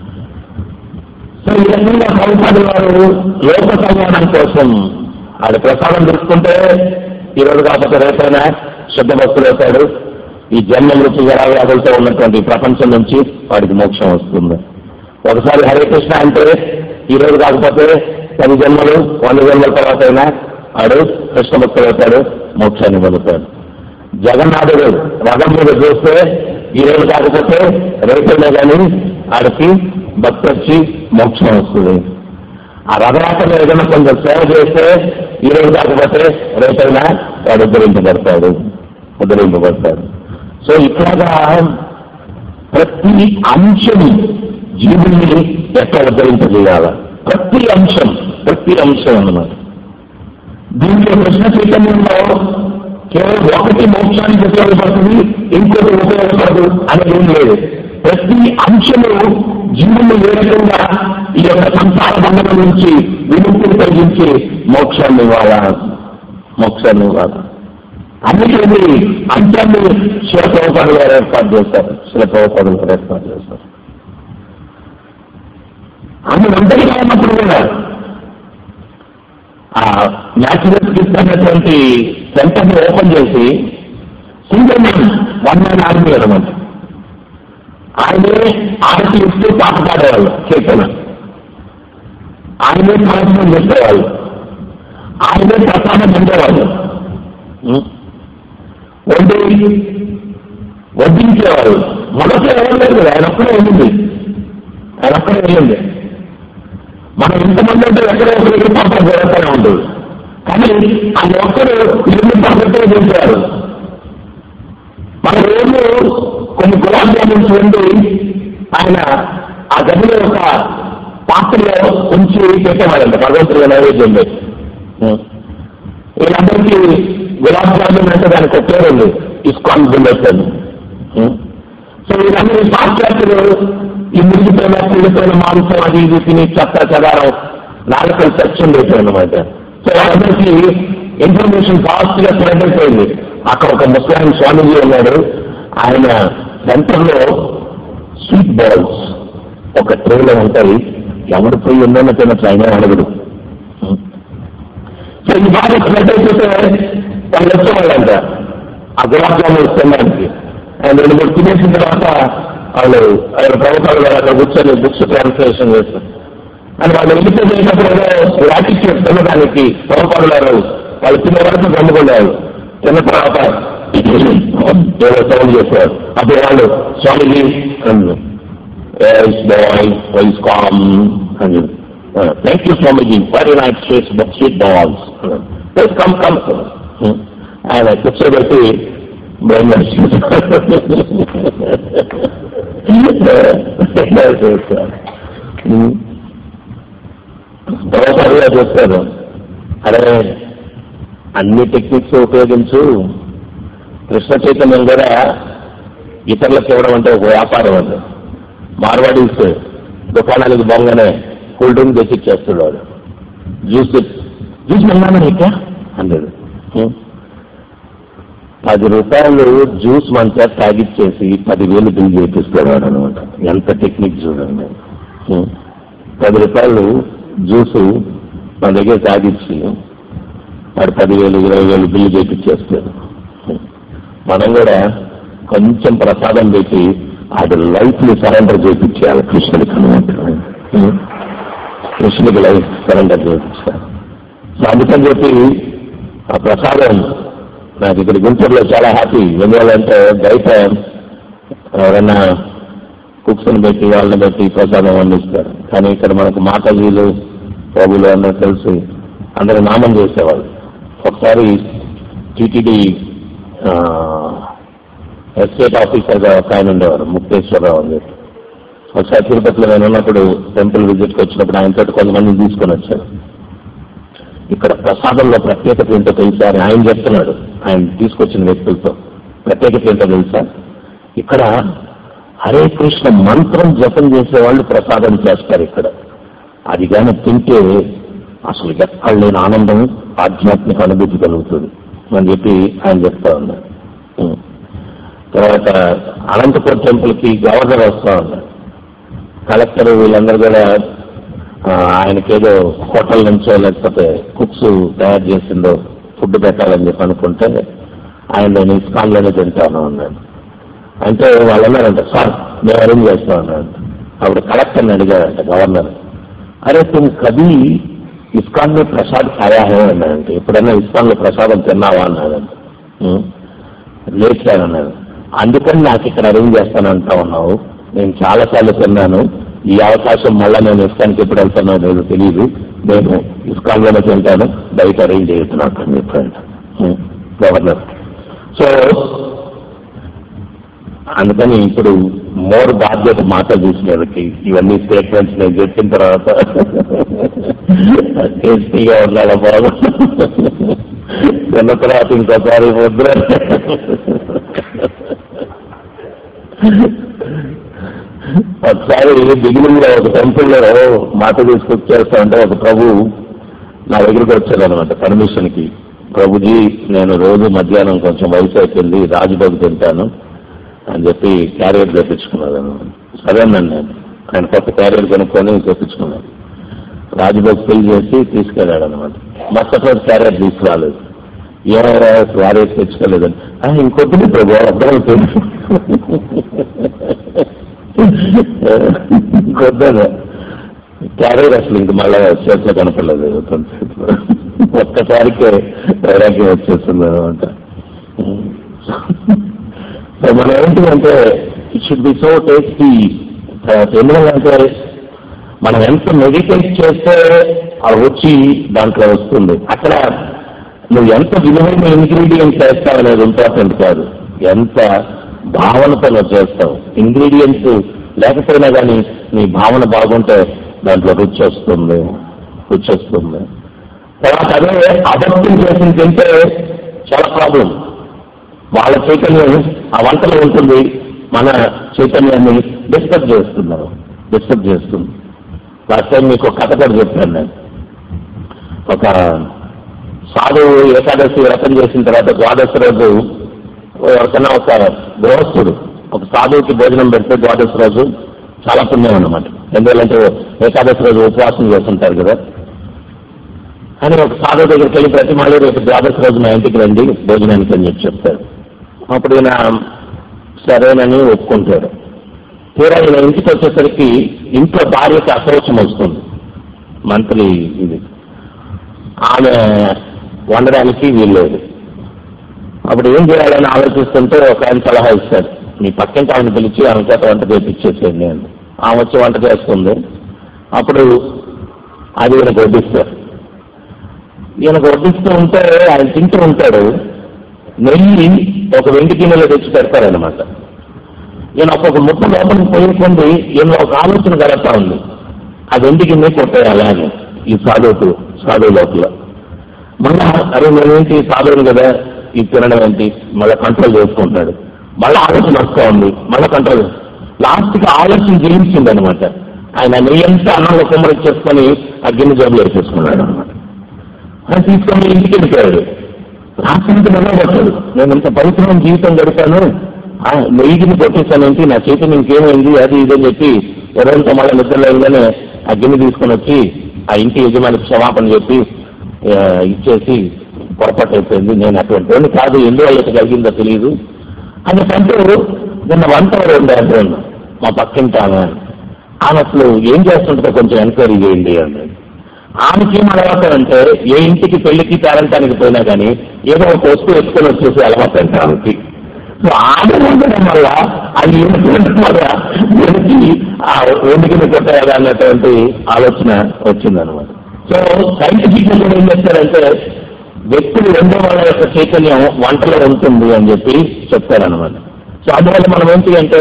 సో ఈ రకంగా ప్రభుత్వాలు వారు లోక కళ్యాణం కోసం ఆడ ప్రసాదం తీసుకుంటే ఈ రోజు కాకపోతే రేపైనా శుద్ధ భక్తులు అవుతాడు ఈ జన్మ మృత్యు జరావ్యాధులతో ఉన్నటువంటి ఈ ప్రపంచం నుంచి వాడికి మోక్షం వస్తుంది ఒకసారి హరే కృష్ణ అంటే ఈ రోజు కాకపోతే పది జన్మలు వంద జన్మల తర్వాత అయినా వాడు కృష్ణ భక్తులు అవుతాడు మోక్షాన్ని పొందుతాడు జగన్నాథుడు రథం మీద చూస్తే ఈ రోజు కాకపోతే రేపైనా కానీ ఆడికి భక్తి వచ్చి మోక్షం వస్తుంది ఆ రథయాత్రలో ఏదైనా కొంచెం సేవ చేస్తే ఈ రోజు కాకపోతే రేపైనా వాడు ఉద్ధరించబడతాడు ఉద్ధరింపబడతాడు సో ఇట్లాగా ప్రతి అంశం జీవుల్ని ఎట్లా ఉద్ధరింపజేయాల ప్రతి అంశం ప్రతి అంశం అన్నమాట దీంట్లో కృష్ణ చైతన్యంలో కేవలం ఒకటి మోక్షానికి ఉపయోగపడుతుంది ఇంకోటి ఉపయోగపడదు అనేది ఏం లేదు ప్రతి అంశము జీవులు ఏ రకంగా ఈ యొక్క సంసార బంధనం నుంచి విముక్తిని కలిగించి మోక్షాన్ని ఇవ్వాలా మోక్షాన్ని ఇవ్వాలా అన్నిటిని అంశాన్ని శిలప్రభుపాదులు గారు ఏర్పాటు చేస్తారు శిలప్రభుపాదులు గారు ఏర్పాటు చేస్తారు అన్ని ఒంటరిగా ఉన్నప్పుడు కూడా ఆ న్యాచురల్ గిఫ్ట్ అనేటువంటి సెంటర్ ని ఓపెన్ చేసి single man one man army అనమాట ఆయనే ఆరతి ఇస్తూ పాట పాడేవాళ్ళు కీర్తన ఆయనే కార్యక్రమం చేసేవాళ్ళు ఆయనే ప్రసాదం ఉండేవాళ్ళు వడ్డీ వడ్డించేవాళ్ళు మొదట ఎవరు లేదు కదా ఆయన ఒక్కడే వెళ్ళింది ఆయన ఒక్కడే వెళ్ళింది మనం ఇంతమంది అంటే ఎక్కడో ఒక దగ్గర పంట జరుగుతూనే ఉంటుంది కానీ ఆయన ఒక్కరు ఇల్లు పంపటే చేసేవారు మన రోజు కొన్ని గులాబ్ జామున్స్ వండి ఆయన ఆ గదిలో ఒక పాత్రలో ఉంచి పెట్టేవాడంట భగవంతుడిగా నైవేద్యం పెట్టి వీళ్ళందరికీ గులాబ్ జామున్ అంటే దానికి ఒక పేరు ఉంది ఇస్కాన్ బుల్లెట్ అని సో వీళ్ళందరూ పాశ్చాత్యులు ఈ మురిగిపోయిన కుళ్ళిపోయిన మాంసం అది ఇది తిని చెత్త చెదారం నాలుకలు సెక్షన్ పెట్టారు అనమాట సో వాళ్ళందరికీ ఇన్ఫర్మేషన్ ఫాస్ట్ గా స్ప్రెడ్ అయిపోయింది అక్కడ ఒక ముస్లిం స్వామీజీ ఉన్నాడు ఆయన సెంటర్ లో స్వీట్ బాల్స్ ఒక ట్రేలో ఉంటాయి ఎవరు పోయి ఎన్నో తినచ్చు ఆయన అడగడు సో ఈ బాగా స్ప్రెడ్ అయిపోతే వాళ్ళు వచ్చేవాళ్ళంట ఆ గులాబ్ జామున్ తినడానికి ఆయన రెండు మూడు తినేసిన తర్వాత వాళ్ళు ఆయన ప్రభుత్వాలు గారు అక్కడ కూర్చొని బుక్స్ ట్రాన్స్లేషన్ చేస్తారు అని వాళ్ళు ఎడిటర్ చేసినప్పుడు ఏదో యాటిట్యూడ్ తినడానికి ప్రభుత్వాలు గారు వాళ్ళు తినే వరకు గమ్ముకునేవాళ్ళు తిన్న తర్వాత ఏదో సౌండ్ చేసేవారు అప్పుడు వాళ్ళు స్వామిజీ బాయ్ వైస్ కామ్ అని thank you Swamiji very night sweet sweet balls come come ఆయన కూర్చోబెట్టి బ్రెయిన్ దోసరిగా చూస్తారు అరే అన్ని టెక్నిక్స్ ఉపయోగించు కృష్ణ చైతన్యం కూడా ఇతరులకు ఇవ్వడం అంటే ఒక వ్యాపారం అది మార్వాడీస్ దుకాణానికి బొంగనే కూల్ డ్రింక్ తెచ్చి ఇచ్చేస్తాడు వాడు జ్యూస్ తెచ్చి జ్యూస్ మళ్ళా నీకా అన్నాడు "ఉం." పది రూపాయలు జ్యూస్ మన చేత తాగిచ్చేసి పదివేలు బిల్ చేపిస్తాడు వాడు అనమాట ఎంత టెక్నిక్ చూడండి ఉం. పది రూపాయలు జ్యూస్ మన దగ్గర తాగిచ్చి వాడు పదివేలు ఇరవై వేలు బిల్లు చేపించేస్తాడు మనం కూడా కొంచెం ప్రసాదం పెట్టి అది లైఫ్ ని సరెండర్ చేయించేయాలి కృష్ణుడికి అనమాట ఉం. కృష్ణుడికి లైఫ్ సరెండర్ చేయించాలి సో అందుకని చెప్పి ఆ ప్రసాదం నాకు ఇక్కడ గుంటూరులో చాలా హ్యాపీ ఎందువల్లంటే బయట ఎవరైనా కుక్స్ని పెట్టి వాళ్ళని పెట్టి ప్రసాదం వండిస్తారు కానీ ఇక్కడ మనకు మాతాజీలు ప్రభులు అందరూ కలిసి అందరూ నామం చేసేవాళ్ళు ఒకసారి టీటీడీ ఎస్టేట్ ఆఫీసర్గా ఒక ఆయన ఉండేవారు ముక్తేశ్వరరావు అని చెప్పి ఒకసారి తిరుపతిలో నేను ఉన్నప్పుడు టెంపుల్ విజిట్కి వచ్చినప్పుడు ఆయనతో కొంతమందిని తీసుకొని వచ్చారు ఇక్కడ ప్రసాదంలో ప్రత్యేకత ఏంటో తెలుసా అని ఆయన చెప్తున్నాడు ఆయన తీసుకొచ్చిన వ్యక్తులతో ప్రత్యేకత ఏంటో తెలుసా ఇక్కడ హరే కృష్ణ మంత్రం జపం చేసే వాళ్ళు ప్రసాదం చేస్తారు ఇక్కడ అది కానీ తింటే అసలు ఎక్కడ లేని ఆనందం ఆధ్యాత్మిక అనుభూతి కలుగుతుంది అని చెప్పి ఆయన చెప్తా ఉన్నారు ఉం. తర్వాత అనంతపురం టెంపుల్కి గవర్నర్ వస్తా ఉన్నారు కలెక్టర్ వీళ్ళందరూ కూడా ఆ, ఆయనకేదో హోటల్ నుంచో లేకపోతే కుక్స్ తయారు చేసిందో ఫుడ్ పెట్టాలని చెప్పి అనుకుంటే ఆయన నేను ఇస్కాన్లోనే తింటాను అన్నాడు అంటే వాళ్ళు అన్నారంట సార్ మేము అరేంజ్ చేస్తా అన్నాడు అప్పుడు కలెక్టర్ని అడిగారంట గవర్నర్ అరే తుమ్ కभी ఇస్కాన్ में ప్రసాద్ ఖాయా హే అన్నాడంట ఎప్పుడైనా ఇస్కాన్ లో ప్రసాదం తిన్నావా అన్నాడంట "ఉం." లేదు సార్ అన్నాడు అందుకని నాకు ఇక్కడ అరేంజ్ చేస్తానంటా ఉన్నావు నేను చాలా సార్లు తిన్నాను ఈ అవకాశం మళ్ళా నేను ఇస్కాన్కి ఎప్పుడు వెళ్తానో లేదో తెలియదు నేను ఇస్కాన్లోనే తింటాను బయట అరేంజ్ చేస్తున్నాను అని చెప్పాడు ఉం. గవర్నర్ సో అందుకని ఇప్పుడు మోర్ బాధ్యత మాట చూసినకి ఇవన్నీ స్టేట్మెంట్స్ నేను చెప్పిన తర్వాత టేస్టీగా ఉండాలి బాగా తిన్న తర్వాత ఇంకోసారి వద్దు ఒకసారి బిగినింగ్ లో ఒక టెంపుల్ లో మాట తీసుకొచ్చేస్తా అంటే ఒక ప్రభు నా దగ్గరికి వచ్చాడు అనమాట పర్మిషన్ కి ప్రభుజీ నేను రోజు మధ్యాహ్నం కొంచెం వయసు అయిపోయింది రాజుబాబు తింటాను అని చెప్పి క్యారియర్ తెప్పించుకున్నాను అనమాట సరేనండి నేను ఆయన కొత్త క్యారియర్ కొనుక్కొని తెప్పించుకున్నాను రాజుబాబు ఫిల్ చేసి తీసుకెళ్ళాడు అనమాట మరుసటి రోజు క్యారియర్ తీసుకురాలేదు ఏమైనా క్యారియర్ తెచ్చుకోలేదని "ఆ, ఇంకొద్దు ప్రభు అర్థమైపోయింది ఇంకొద్దా క్యారియర్ అసలు ఇంక మళ్ళా చేతిలో కనపడలేదు కొంతసేపు ఒక్కసారికి వైరాగ్యం వచ్చేస్తుంది అనమాట సో మనం ఏంటంటే it should be so tasty ఎందుకంటే మనం ఎంత మెడిటేట్ చేస్తే అది వచ్చి దాంట్లో వస్తుంది అక్కడ నువ్వు ఎంత విలువైన ఇంగ్రీడియంట్స్ వేస్తావు అనేది ఇంపార్టెంట్ కాదు ఎంత భావనతో నువ్వు చేస్తావు ఇంగ్రీడియంట్స్ లేకపోయినా కానీ నీ భావన బాగుంటే దాంట్లో రుచి వస్తుంది రుచి వస్తుంది తర్వాత అదే అబద్ధం చేసి తింటే చాలా ప్రాబ్లం వాళ్ళ చైతన్యం ఆ వంటలో ఉంటుంది మన చైతన్యాన్ని డిస్టర్బ్ చేస్తున్నారు డిస్టర్బ్ చేస్తుంది లాస్ట్ టైం మీకు ఒక కథ కూడా చెప్పాను నేను ఒక సాధువు ఏకాదశి వ్రతం చేసిన తర్వాత ద్వాదశి రోజు ఎవరికైనా ఒక గృహస్థుడు ఒక సాధువుకి భోజనం పెడితే ద్వాదశి రోజు చాలా పుణ్యం అన్నమాట ఎందుకంటే ఏకాదశి రోజు ఉపవాసం చేస్తుంటారు కదా అని ఒక సాధువు దగ్గరికి వెళ్ళి ప్రతి మళ్ళీ రేపు ద్వాదశి రోజు మా ఇంటికి రండి భోజనానికి అని చెప్పి చెప్తాడు అప్పుడు ఈయన సరేనని ఒప్పుకుంటాడు తీరా ఈయన ఇంటికి వచ్చేసరికి ఇంట్లో భార్యకి అసౌచం వస్తుంది మంత్లీ ఇది ఆమె వండడానికి వీల్లేదు అప్పుడు ఏం చేయాలని ఆలోచిస్తుంటే ఒక ఆయన సలహా ఇస్తాడు మీ పక్కింటి ఆమెను పిలిచి ఆమె చేత వంట చేపించేసేయండి అని ఆమె వచ్చి వంట చేస్తుంది అప్పుడు అది ఈయనకు వడ్డిస్తారు ఈయనకు వడ్డిస్తూ ఉంటే ఆయన తింటూ ఉంటాడు నెయ్యి ఒక వెండి గిన్నెలో తెచ్చి పెడతారనమాట ఈయన ఒక్కొక్క ముట్ట లోపలికి పోయేకుంది ఈయన ఒక ఆలోచన కలుగుతా ఉంది ఆ వెండి గిన్నె కొట్టేయాలి అని ఈ సాధువుకు సాధువు లోపల మళ్ళా అరే నేనేంటి సాధువులు కదా ఈ తినడం ఏంటి మళ్ళీ కంట్రోల్ చేసుకుంటాడు మళ్ళీ ఆలోచన వస్తూ ఉంది మళ్ళీ కంట్రోల్ లాస్ట్ కి ఆలోచన జయించింది అనమాట ఆయన నెయ్యంతా అన్నంలో కుమ్మరిచ్చేసుకొని ఆ గిన్నె జబ్బులు వేసేసుకున్నాడు అనమాట ఆయన తీసుకొని ఇంటికి వెళ్ళిపోయాడు రాత్రికి నిలబడ్డాడు నేను ఇంత పవిత్రమైన జీవితం గడిపాను ఆ నెయ్యిని కొట్టేశానేంటి నా చేతిని ఇంకేమైంది అది ఇది అని చెప్పి ఎవరంతా మళ్ళీ నిద్రలో వెళ్ళగానే ఆ గిన్నె తీసుకొని వచ్చి ఆ ఇంటి యజమానికి క్షమాపణ చెప్పి ఆ, ఇచ్చేసి పొరపాటు అయిపోయింది నేను అటువంటి వాడిని కాదు ఎందువల్ల ఇట్లా కలిగిందో తెలియదు అని అంటూ నిన్న వంట ఉండే అంటున్నాను మా పక్కింటి ఆమె ఆమె అసలు ఏం చేస్తుంటుందో కొంచెం ఎంక్వైరీ చేయండి అన్నాడు ఆమెకి ఏం అలవాటు అంటే ఏ ఇంటికి పెళ్లికి పేరంటానికి పోయినా కానీ ఏదో ఒక వస్తువు ఎత్తుకొని వచ్చేసి అలవాటు అంటే ఆమెకి సో ఆమె ఉండడం వల్ల అది ఏమిటంటే వల్ల వెనక్కి ఆ వండికిని కొట్టాలి అన్నటువంటి ఆలోచన వచ్చిందనమాట సో సైంటిఫిక్ కూడా ఏం చేస్తారంటే వ్యక్తులు రెండో వాళ్ళ యొక్క చైతన్యం వంటలో ఉంటుంది అని చెప్పి చెప్తారనమాట సో అందువల్ల మనం ఏంటి అంటే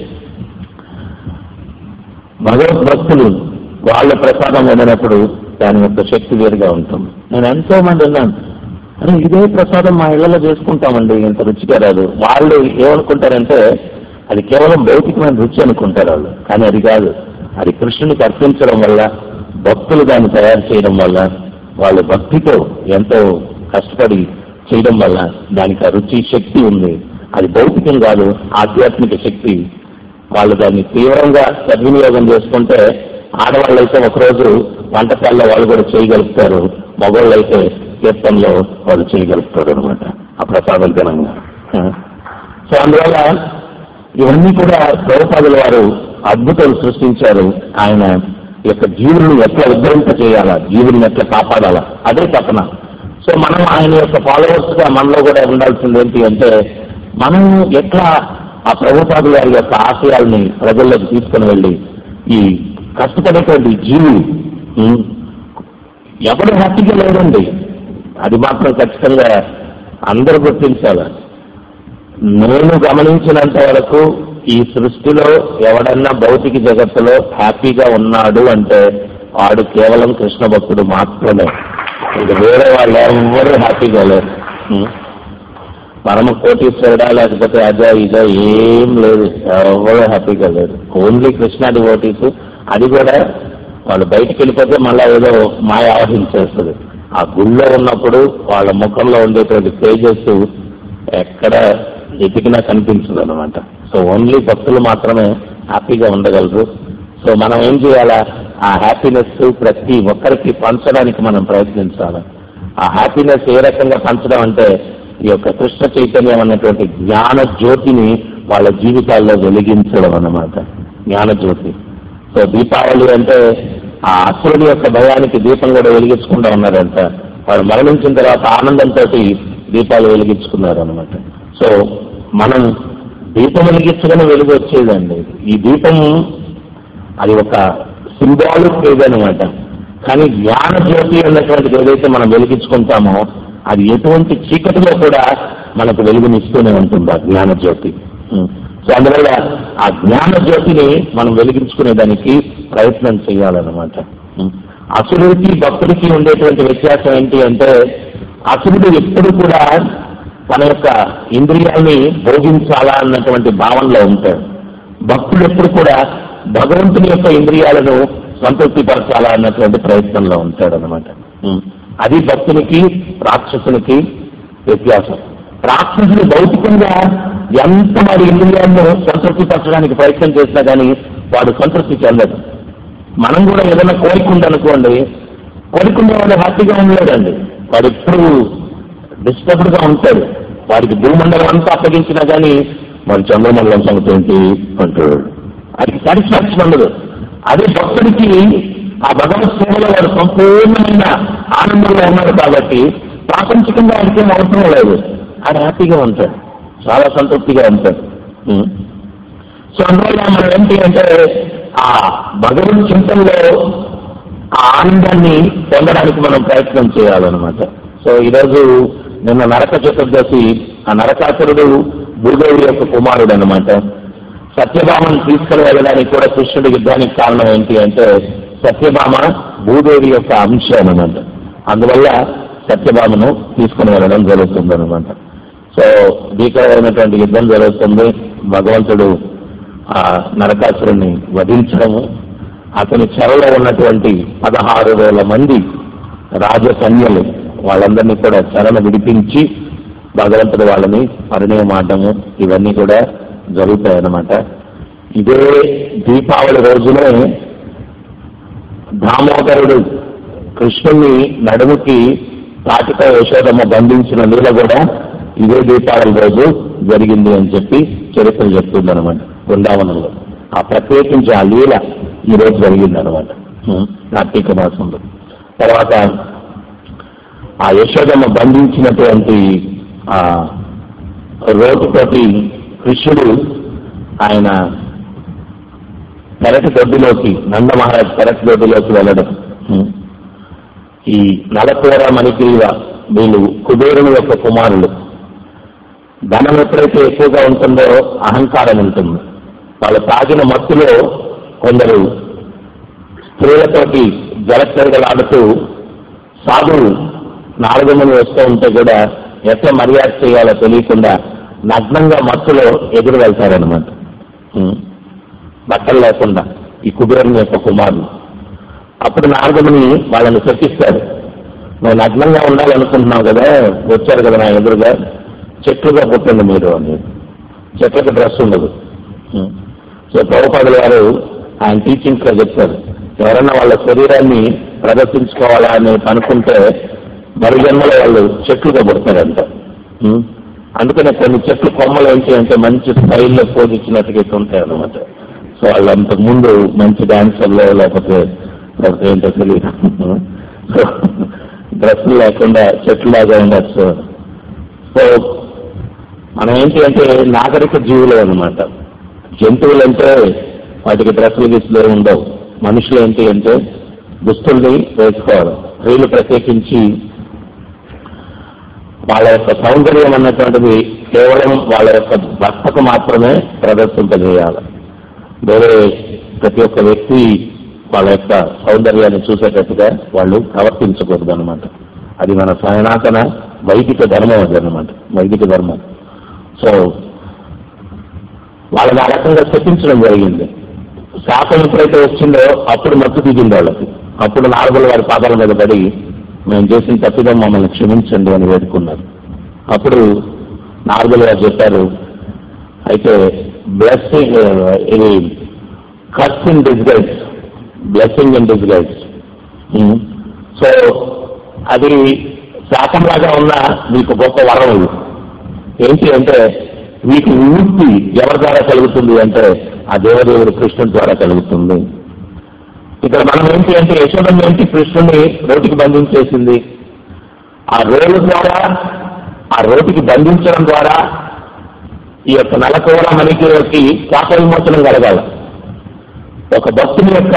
భగవద్భక్తులు వాళ్ళ ప్రసాదం వండినప్పుడు దాని యొక్క శక్తి వేరుగా ఉంటుంది నేను ఎంతో మంది ఉన్నాను అరే ఇదే ప్రసాదం మా ఇళ్లలో చేసుకుంటామండి ఇంత రుచిగా రాదు వాళ్ళు ఏమనుకుంటారంటే అది కేవలం భౌతికమైన రుచి అనుకుంటారు వాళ్ళు కానీ అది కాదు అది కృష్ణునికి అర్పించడం వల్ల భక్తులు దాన్ని తయారు చేయడం వల్ల వాళ్ళు భక్తితో ఎంతో కష్టపడి చేయడం వల్ల దానికి ఆ రుచి శక్తి ఉంది అది భౌతికం కాదు ఆధ్యాత్మిక శక్తి వాళ్ళు దాన్ని తీవ్రంగా సద్వినియోగం చేసుకుంటే ఆడవాళ్ళు అయితే ఒకరోజు వంటకాల్లో వాళ్ళు కూడా చేయగలుగుతారు మగవాళ్ళు అయితే కీర్తనలో వాళ్ళు చేయగలుగుతారు అనమాట ఆ ప్రసాదం ఘనంగా సో అందువల్ల ఇవన్నీ కూడా ప్రభుపాదుల వారు అద్భుతాలు సృష్టించారు ఆయన యొక్క జీవులను ఎట్లా ఉద్ధరింప చేయాలా జీవులను ఎట్లా కాపాడాలా అదే తపన సో మనం ఆయన యొక్క ఫాలోవర్స్ గా మనలో కూడా ఉండాల్సింది ఏంటి అంటే మనం ఎట్లా ఆ ప్రభుపాదుల వారి యొక్క ఆశయాల్ని ప్రజల్లోకి తీసుకుని వెళ్ళి ఈ కష్టపడేటువంటి జీవులు ఉం, ఎవడు హ్యాపీగా లేదండి అది మాత్రం ఖచ్చితంగా అందరూ గుర్తించాలి నేను గమనించినంత వరకు ఈ సృష్టిలో ఎవడన్నా భౌతిక జగత్తులో హ్యాపీగా ఉన్నాడు అంటే వాడు కేవలం కృష్ణ భక్తుడు మాత్రమే ఇక వేరే వాళ్ళు ఎవరు హ్యాపీగా లేరు ఉం. పరమ కోటీశ్వరుడా లేకపోతే అజా ఇజా ఏం లేదు ఎవరు హ్యాపీగా లేరు ఓన్లీ కృష్ణ డివోటీస్ అది కూడా వాళ్ళు బయటికి వెళ్ళిపోతే మళ్ళీ ఏదో మాయ ఆవహించేస్తుంది ఆ గుళ్ళో ఉన్నప్పుడు వాళ్ళ ముఖంలో ఉండేటువంటి తేజస్సు ఎక్కడ ఎతికినా కనిపించదు అనమాట సో ఓన్లీ భక్తులు మాత్రమే హ్యాపీగా ఉండగలరు సో మనం ఏం చేయాలా ఆ హ్యాపీనెస్ ప్రతి ఒక్కరికి పంచడానికి మనం ప్రయత్నించాలి ఆ హ్యాపీనెస్ ఏ రకంగా పంచడం అంటే ఈ యొక్క కృష్ణ చైతన్యం అన్నటువంటి జ్ఞాన జ్యోతిని వాళ్ళ జీవితాల్లో వెలిగించడం అన్నమాట జ్ఞాన జ్యోతి సో దీపావళి అంటే ఆ అసురుడి యొక్క భయానికి దీపం కూడా వెలిగించకుండా ఉన్నారంట వాడు మరణించిన తర్వాత ఆనందంతో దీపాలు వెలిగించుకున్నారు అనమాట సో మనం దీపం వెలిగించగానే వెలుగు వచ్చేదండి ఈ దీపం అది ఒక సింబాలిక్ ఏదనమాట కానీ జ్ఞాన జ్యోతి అన్నటువంటిది ఏదైతే మనం వెలిగించుకుంటామో అది ఎటువంటి చీకటిలో కూడా మనకు వెలుగునిస్తూనే ఉంటుంది ఆ జ్ఞాన జ్యోతి ఉం. సో అందువల్ల ఆ జ్ఞాన జ్యోతిని మనం వెలిగించుకునే దానికి ప్రయత్నం చేయాలన్నమాట ఉం. అసురుడికి భక్తుడికి ఉండేటువంటి వ్యత్యాసం ఏంటి అంటే అసురుడు ఎప్పుడు కూడా తన యొక్క ఇంద్రియాల్ని భోగించాలా అన్నటువంటి భావనలో ఉంటాడు భక్తుడు ఎప్పుడు కూడా భగవంతుని యొక్క ఇంద్రియాలను సంతృప్తిపరచాలా అన్నటువంటి ప్రయత్నంలో ఉంటాడు అనమాట అది భక్తునికి రాక్షసునికి వ్యత్యాసం రాక్షసుడు భౌతికంగా ఎంత వాడి ఇంద్రియాలను సంతృప్తిపరచడానికి ప్రయత్నం చేసినా కానీ వాడు సంతృప్తి చెందడు మనం కూడా ఏదైనా కోరిక ఉందనుకోండి కోరిక ఉండే వాడు హ్యాపీగా ఉండలేడండి వాడు ఎప్పుడు డిస్టర్బ్డ్ గా ఉంటాడు వాడికి భూమండలం అంతా అప్పగించినా కానీ వాడు చంద్రమండలం సంగతి ఏంటి అంటాడు అది సాటిస్ఫాక్షన్ ఉండదు అదే భక్తుడికి ఆ భగవత్ సేవలో వాడు సంపూర్ణమైన ఆనందంలో ఉన్నాడు కాబట్టి ప్రాపంచికంగా వాడికి ఏం అవసరం లేదు ఆయన హ్యాపీగా ఉంటాడు చాలా సంతృప్తిగా ఉంటాడు ఉం. సో అందువల్ల మనం ఏంటి అంటే ఆ భగవత్ చింతనలో ఆ ఆనందాన్ని పొందడానికి మనం ప్రయత్నం చేయాలన్నమాట సో ఈరోజు నిన్న నరక చతుర్దశి ఆ నరకాసురుడు భూదేవి యొక్క కుమారుడు అనమాట సత్యభామను తీసుకుని వెళ్ళడానికి కూడా కృష్ణుడి యుద్ధానికి కారణం ఏంటి అంటే సత్యభామ భూదేవి యొక్క అంశ అనమాట అందువల్ల సత్యభామను తీసుకుని వెళ్ళడం జరుగుతుంది అనమాట సో భీకరమైనటువంటి యుద్ధం జరుగుతుంది భగవంతుడు ఆ నరకాసురుణ్ణి వధించడము అతని చెరలో ఉన్నటువంటి పదహారు వేల మంది రాజకన్యలు వాళ్ళందరినీ కూడా చెరను విడిపించి భగవంతుడు వాళ్ళని పరిణయమాడము ఇవన్నీ కూడా జరుగుతాయన్నమాట ఇదే దీపావళి రోజునే దామోదరుడు కృష్ణుని నడుముకి తాటితో యశోదమ్మ బంధించిన నీళ్ళ కూడా ఇదే దీపావళి రోజు జరిగింది అని చెప్పి చరిత్ర చెప్తుంది అనమాట బృందావనంలో ఆ ప్రత్యేకించి ఆ లీల ఈ రోజు జరిగింది అనమాట కార్తీక మాసంలో తర్వాత ఆ యశోదమ్మ బంధించినటువంటి ఆ రోడ్డుతోటి కృష్ణుడు ఆయన పెరటి దొడ్డిలోకి నంద మహారాజ్ పెరటి దొడ్డిలోకి వెళ్ళడం ఉం. ఈ నలకూర మణిగ్రీవ వీళ్ళు కుబేరుని యొక్క కుమారులు ధనం ఎప్పుడైతే ఎక్కువగా ఉంటుందో అహంకారం ఉంటుంది వాళ్ళు తాగిన మత్తులో కొందరు స్త్రీలతోటి జలక్రీడలాడుతూ సాధువు నాలుగు మంది వస్తూ ఉంటే కూడా ఎట్లా మర్యాద చేయాలో తెలియకుండా నగ్నంగా మత్తులో ఎదురు వెళ్తారనమాట ఉం. బట్టలు లేకుండా ఈ కుబేరుని యొక్క కుమారులు అప్పుడు నారదుని వాళ్ళని శపిస్తాడు నువ్వు నగ్నంగా ఉండాలనుకుంటున్నావు కదా వచ్చారు కదా నా ఎదురుగా చెట్లుగా పుట్టండి మీరు అని చెట్లకు డ్రెస్ ఉండదు ఉం. సో ప్రభుపాదుల గారు ఆయన టీచింగ్స్ లో చెప్తారు ఎవరన్నా వాళ్ళ శరీరాన్ని ప్రదర్శించుకోవాలా అని అనుకుంటే మరు జన్మలో వాళ్ళు చెట్లుగా పుడతారంట ఉం. అందుకనే కొన్ని చెట్లు కొమ్మలు ఏంటి అంటే మంచి స్టైల్లో పోజిచ్చినట్టుగా ఇట్లా ఉంటాయి అన్నమాట సో వాళ్ళు అంతకు ముందు మంచి డాన్సర్లో లేకపోతే లేకపోతే ఏంటో తెలియదు సో డ్రెస్సులు లేకుండా చెట్లు లాగా ఉండొచ్చు సో మనం ఏంటి అంటే నాగరిక జీవులు అనమాట జంతువులు అంటే వాటికి డ్రెస్సులు గిస్సులు ఏమి ఉండవు మనుషులు ఏంటి అంటే దుస్తుల్ని వేసుకోవాలి స్త్రీలు ప్రత్యేకించి వాళ్ళ యొక్క సౌందర్యం అన్నటువంటిది కేవలం వాళ్ళ యొక్క భర్తకు మాత్రమే ప్రదర్శింపజేయాలి వేరే ప్రతి ఒక్క వ్యక్తి వాళ్ళ యొక్క సౌందర్యాన్ని చూసేటట్టుగా వాళ్ళు ప్రవర్తించకూడదు అనమాట అది మన సనాతన వైదిక ధర్మం అది అనమాట వైదిక ధర్మం సో వాళ్ళని ఆ రకంగా శపించడం జరిగింది శాపం ఎప్పుడైతే వచ్చిందో అప్పుడు మత్తు దిగింది వాళ్ళకి అప్పుడు నాలుగుల వారి పాదాల మీద పడి మేము చేసిన తప్పిదం మమ్మల్ని క్షమించండి అని వేడుకున్నారు అప్పుడు నాలుగులు వారు చెప్పారు అయితే బ్లెస్సింగ్ ఇది curse in disguise blessing in disguise so అది శాపంలాగా ఉన్న మీకు గొప్ప వరం ఇది ఏంటి అంటే మీకు విముక్తి ఎవరి ద్వారా కలుగుతుంది అంటే ఆ దేవదేవుడు కృష్ణుడి ద్వారా కలుగుతుంది ఇక్కడ మనం ఏంటి అంటే యశోదం ఏంటి కృష్ణుని రోటికి బంధించేసింది ఆ రోడ్డు ద్వారా ఆ రోటికి బంధించడం ద్వారా ఈ యొక్క నలకోర మణికి శాప విమోచనం కలగాలి ఒక భక్తుని యొక్క